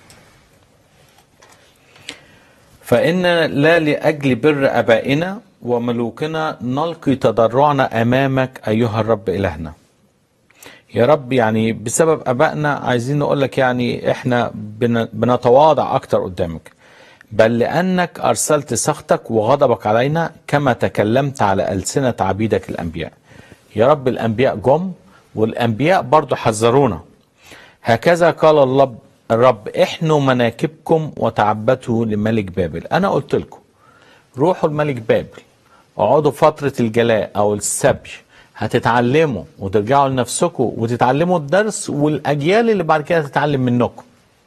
فإن لا لأجل بر أبائنا وملوكنا نلقي تضرعنا أمامك أيها الرب إلهنا يا رب يعني بسبب أبائنا عايزين نقول لك يعني إحنا بن- بنتواضع أكتر قدامك بل لأنك أرسلت سخطك وغضبك علينا كما تكلمت على ألسنة عبيدك الأنبياء يا رب الأنبياء جم والأنبياء برضو حذرونا هكذا قال الله الرب احنوا مناكبكم وتعبدوا لملك بابل انا قلت لكم روحوا لملك بابل اقعدوا فترة الجلاء او السبي هتتعلموا وترجعوا لنفسكم وتتعلموا الدرس والاجيال اللي بعد كده تتعلم منكم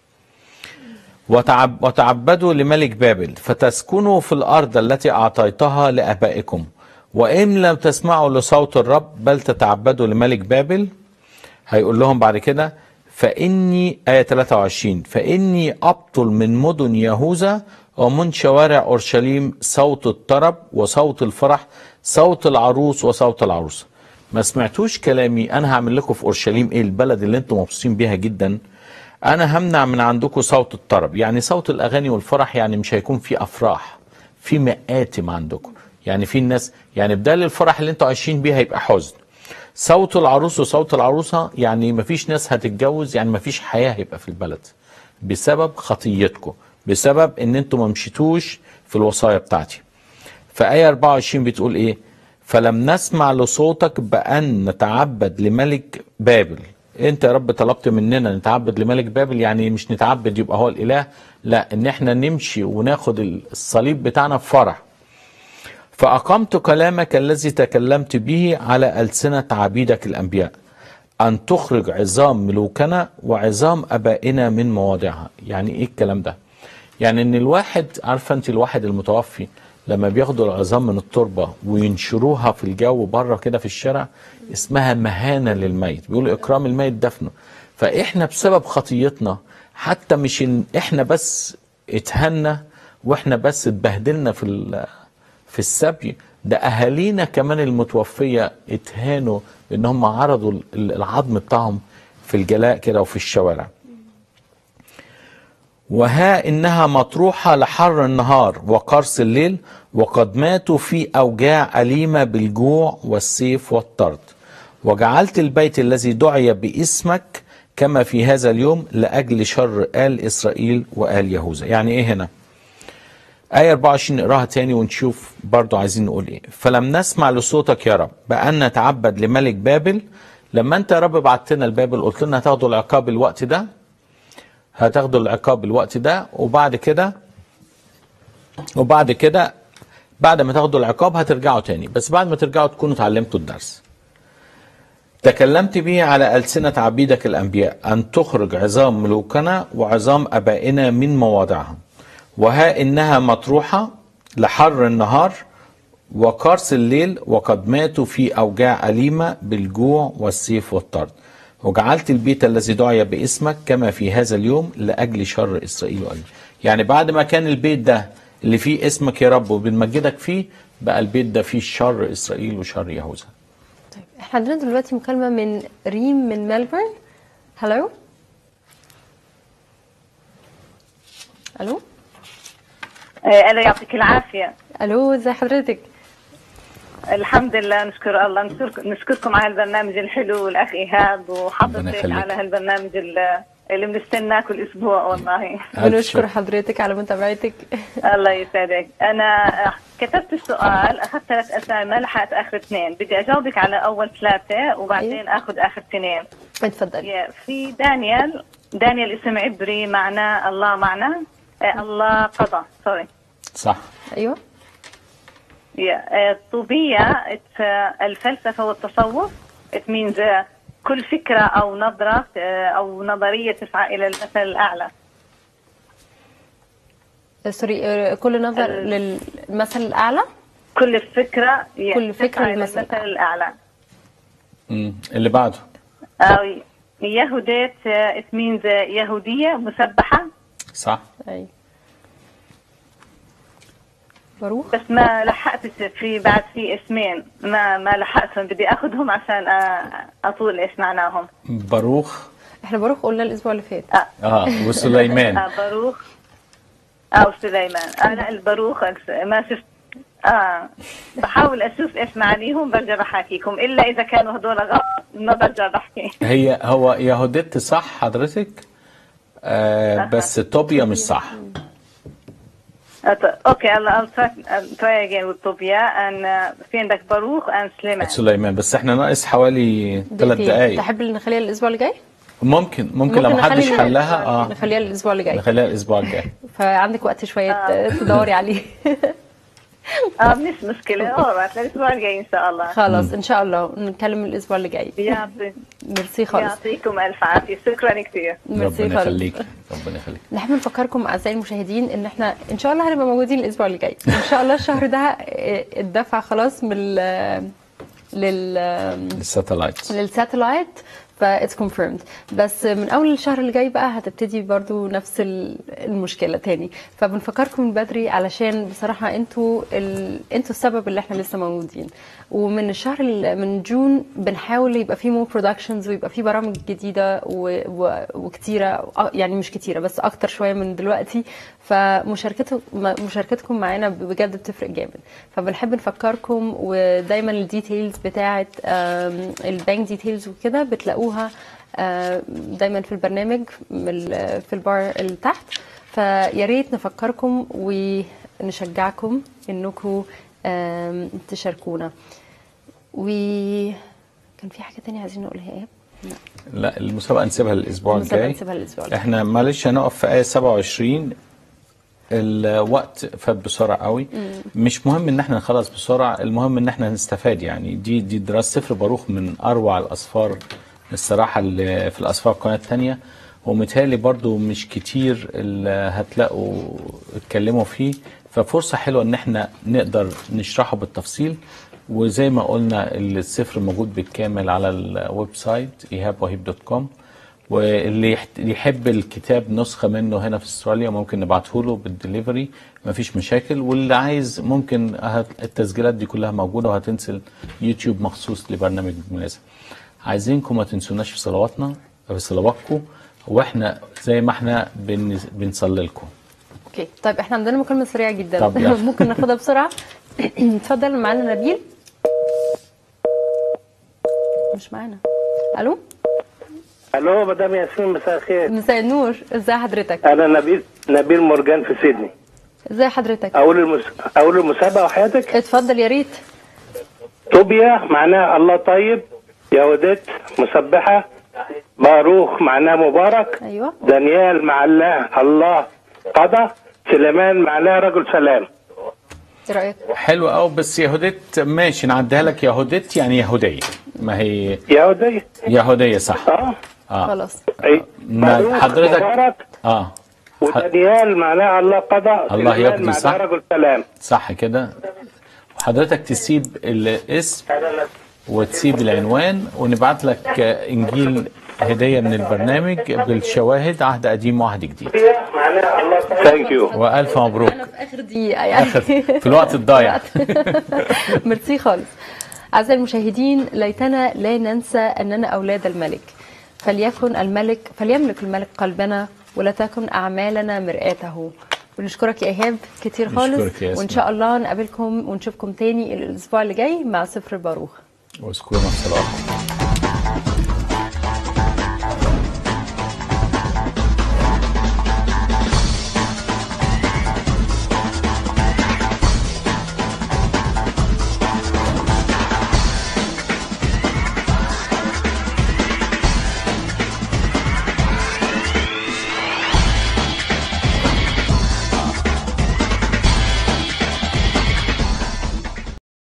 وتعب وتعبدوا لملك بابل فتسكنوا في الارض التي اعطيتها لابائكم وان لم تسمعوا لصوت الرب بل تتعبدوا لملك بابل هيقول لهم بعد كده فاني ايه 23 فاني ابطل من مدن يهوذا ومن شوارع اورشليم صوت الطرب وصوت الفرح صوت العروس وصوت العروسه ما سمعتوش كلامي انا هعمل لكم في اورشليم ايه البلد اللي انتم مبسوطين بيها جدا انا همنع من عندكم صوت الطرب يعني صوت الاغاني والفرح يعني مش هيكون في افراح في مآتم عندكم يعني في الناس يعني بدال الفرح اللي انتوا عايشين بيه هيبقى حزن صوت العروس وصوت العروسة يعني مفيش ناس هتتجوز يعني مفيش حياة هيبقى في البلد بسبب خطيتكم بسبب ان انتوا ما مشيتوش في الوصايا بتاعتي فآية 24 بتقول ايه فلم نسمع لصوتك بأن نتعبد لملك بابل انت يا رب طلبت مننا نتعبد لملك بابل يعني مش نتعبد يبقى هو الاله لا ان احنا نمشي وناخد الصليب بتاعنا بفرح فأقمت كلامك الذي تكلمت به على ألسنة عبيدك الأنبياء أن تخرج عظام ملوكنا وعظام أبائنا من مواضعها يعني إيه الكلام ده يعني إن الواحد عارفة أنت الواحد المتوفي لما بياخدوا العظام من التربة وينشروها في الجو بره كده في الشارع اسمها مهانة للميت بيقولوا إكرام الميت دفنه فإحنا بسبب خطيتنا حتى مش إن إحنا بس اتهنا وإحنا بس اتبهدلنا في ال- في السبي ده اهالينا كمان المتوفيه اتهانوا ان هم عرضوا ال- العظم بتاعهم في الجلاء كده وفي الشوارع وها إنها مطروحة لحر النهار وقرص الليل وقد ماتوا في أوجاع أليمة بالجوع والسيف والطرد وجعلت البيت الذي دعي باسمك كما في هذا اليوم لأجل شر آل إسرائيل وآل يهوذا يعني إيه هنا آية 24 نقراها تاني ونشوف برضو عايزين نقول إيه فلم نسمع لصوتك يا رب بأن نتعبد لملك بابل لما أنت يا رب بعتنا لبابل قلت لنا هتاخدوا العقاب الوقت ده هتاخدوا العقاب الوقت ده وبعد كده وبعد كده بعد ما تاخدوا العقاب هترجعوا تاني بس بعد ما ترجعوا تكونوا اتعلمتوا الدرس تكلمت به على ألسنة عبيدك الأنبياء أن تخرج عظام ملوكنا وعظام أبائنا من مواضعها وها إنها مطروحة لحر النهار وقرص الليل وقد ماتوا في أوجاع أليمة بالجوع والسيف والطرد وجعلت البيت الذي دعي باسمك كما في هذا اليوم لأجل شر إسرائيل وأجل يعني بعد ما كان البيت ده اللي فيه اسمك يا رب وبنمجدك فيه بقى البيت ده فيه شر إسرائيل وشر يهوذا طيب احنا عندنا دلوقتي مكالمة من ريم من ملبورن هلو الو إيه، ألا يعطيك العافية الو ازي حضرتك الحمد لله نشكر الله نشكر نشكركم على البرنامج الحلو والأخ إيهاب ربنا وحضرتك يخليك. على هالبرنامج ال- اللي بنستناه كل أسبوع والله بنشكر حضرتك على متابعتك الله يسعدك أنا كتبت السؤال أخذت ثلاث أسامي لحقت آخر اثنين بدي أجاوبك على أول ثلاثة وبعدين أخذ آخر اثنين اتفضلي يا- في دانيال دانيال اسم عبري معناه الله معنا آه، الله قضى سوري صح ايوه Yeah, uh, طوبية it's, uh, الفلسفة والتصوف it means uh, كل فكرة أو نظرة uh, أو نظرية تسعى إلى المثل الأعلى سوري آه، كل نظر ال- للمثل الاعلى كل فكرة yeah, كل فكرة تسعى إلى للمثل المثل الأعلى مم. اللي بعده أو يهوديت uh, it means uh, يهودية مسبحة صح ايوه باروخ بس ما لحقت في بعد في اسمين ما ما لحقتهم بدي أخذهم عشان uh, أطول إيش معناهم باروخ احنا باروخ قلنا الاسبوع اللي فات اه وسليمان آه باروخ أو سليمان أنا الباروخ أكس- ما شفت آه بحاول أشوف إيش معانيهم برجع بحاكيكم إلا إذا كانوا هذول غلط ما برجع بحكي هي هو يهودت صح حضرتك آه بس توبيا مش صح Uh, t- okay, I'll, I'll try, I'll try again with Tobia and uh, في عندك باروخ and سليمان سليمان بس احنا ناقص حوالي ثلاث دقيقتين. دقايق تحب نخليها الاسبوع اللي جاي ممكن ممكن لو نخلي محدش ال- حلها اه نخليها الاسبوع اللي جاي نخليها الاسبوع الجاي فعندك وقت شويه آه. تدوري عليه اه مش مشكلة alright الأسبوع الجاي إن شاء الله خلاص ان شاء الله نتكلم الاسبوع اللي جاي يعطي ميرسي خالص يعطيكم ألف عافية شكرا كثير ميرسي ربنا خالص يخليك ربنا يخليك نحب نفكركم اعزائي المشاهدين ان احنا ان شاء الله هنبقى موجودين الاسبوع اللي جاي ان شاء الله الشهر ده آه، اتدفع خلاص من ال- لل الساتلايت للساتلايت فاتس كونفيرمد بس من اول الشهر اللي جاي بقى هتبتدي برضو نفس ال- المشكله تاني فبنفكركم من بدري علشان بصراحه انتوا ال... انتوا السبب اللي احنا لسه موجودين ومن الشهر ال- من جون بنحاول يبقى فيه مور برودكشنز ويبقى فيه برامج جديده و... و... وكتيره أ- يعني مش كتيره بس اكتر شويه من دلوقتي فمشاركتكم مشاركتكم معانا بجد بتفرق جامد فبنحب نفكركم ودايما الديتيلز بتاعه آم، البانك ديتيلز وكده بتلاقوها آم، دايما في البرنامج من ال- في البار اللي تحت فيا ريت نفكركم ونشجعكم انكم آم، تشاركونا وكان في حاجه تانية عايزين نقولها ايه لا المسابقه نسيبها الاسبوع المسابقة الجاي نسيبها الأسبوع الجاي. احنا معلش هنقف في ايه 27 الوقت فات بسرعه قوي مش مهم ان احنا نخلص بسرعه المهم ان احنا نستفاد يعني دي دي دراسه سفر باروخ من اروع الاسفار الصراحه اللي في الاسفار القناه الثانيه ومتهيألي برضو مش كتير اللي هتلاقوا اتكلموا فيه ففرصة حلوة ان احنا نقدر نشرحه بالتفصيل وزي ما قلنا السفر موجود بالكامل على الويب سايت ايهاب دوت كوم واللي يحت- يحب الكتاب نسخة منه هنا في استراليا ممكن نبعته له بالدليفري مفيش مشاكل واللي عايز ممكن هت- التسجيلات دي كلها موجودة وهتنزل يوتيوب مخصوص لبرنامج بالمناسبة عايزينكم ما تنسوناش في صلواتنا بصلواتكم واحنا زي ما احنا بن... بنصلي لكم اوكي طيب احنا عندنا مكالمه سريعه جدا طب يلا. ممكن ناخدها بسرعه اتفضل معانا نبيل مش معانا الو الو مدام ياسمين مساء الخير مساء النور ازي حضرتك انا نبيل نبيل مرجان في سيدني ازي حضرتك اقول المس... اقول المسابقه وحياتك اتفضل يا ريت طوبيا معناها الله طيب يهودت مسبحه باروخ معناها مبارك ايوه دانيال معناه الله قضى سليمان معناه رجل سلام ايه رايك حلو قوي بس يهودت ماشي نعديها لك يهودت يعني يهوديه ما هي يهودي يهوديه صح اه اه خلاص أي. ما- باروخ حضرتك- مبارك اه ح- ودانيال معناه الله قضى الله سليمان يقضي، معناه صح؟ رجل سلام صح كده وحضرتك تسيب الاسم وتسيب العنوان ونبعت لك انجيل هديه من البرنامج بالشواهد عهد قديم وعهد جديد معناه الله ثانك يو والف مبروك انا في اخر دقيقه يعني آخر- في الوقت الضايع ميرسي خالص أعزائي المشاهدين ليتنا لا ننسى أننا أولاد الملك فليكن الملك فليملك الملك قلبنا ولا تكن أعمالنا مرآته ونشكرك يا إيهاب كتير خالص نشكرك يا وإن ياسمين. شاء الله نقابلكم ونشوفكم تاني الأسبوع اللي جاي مع سفر باروخ واذكرنا في صلواتكم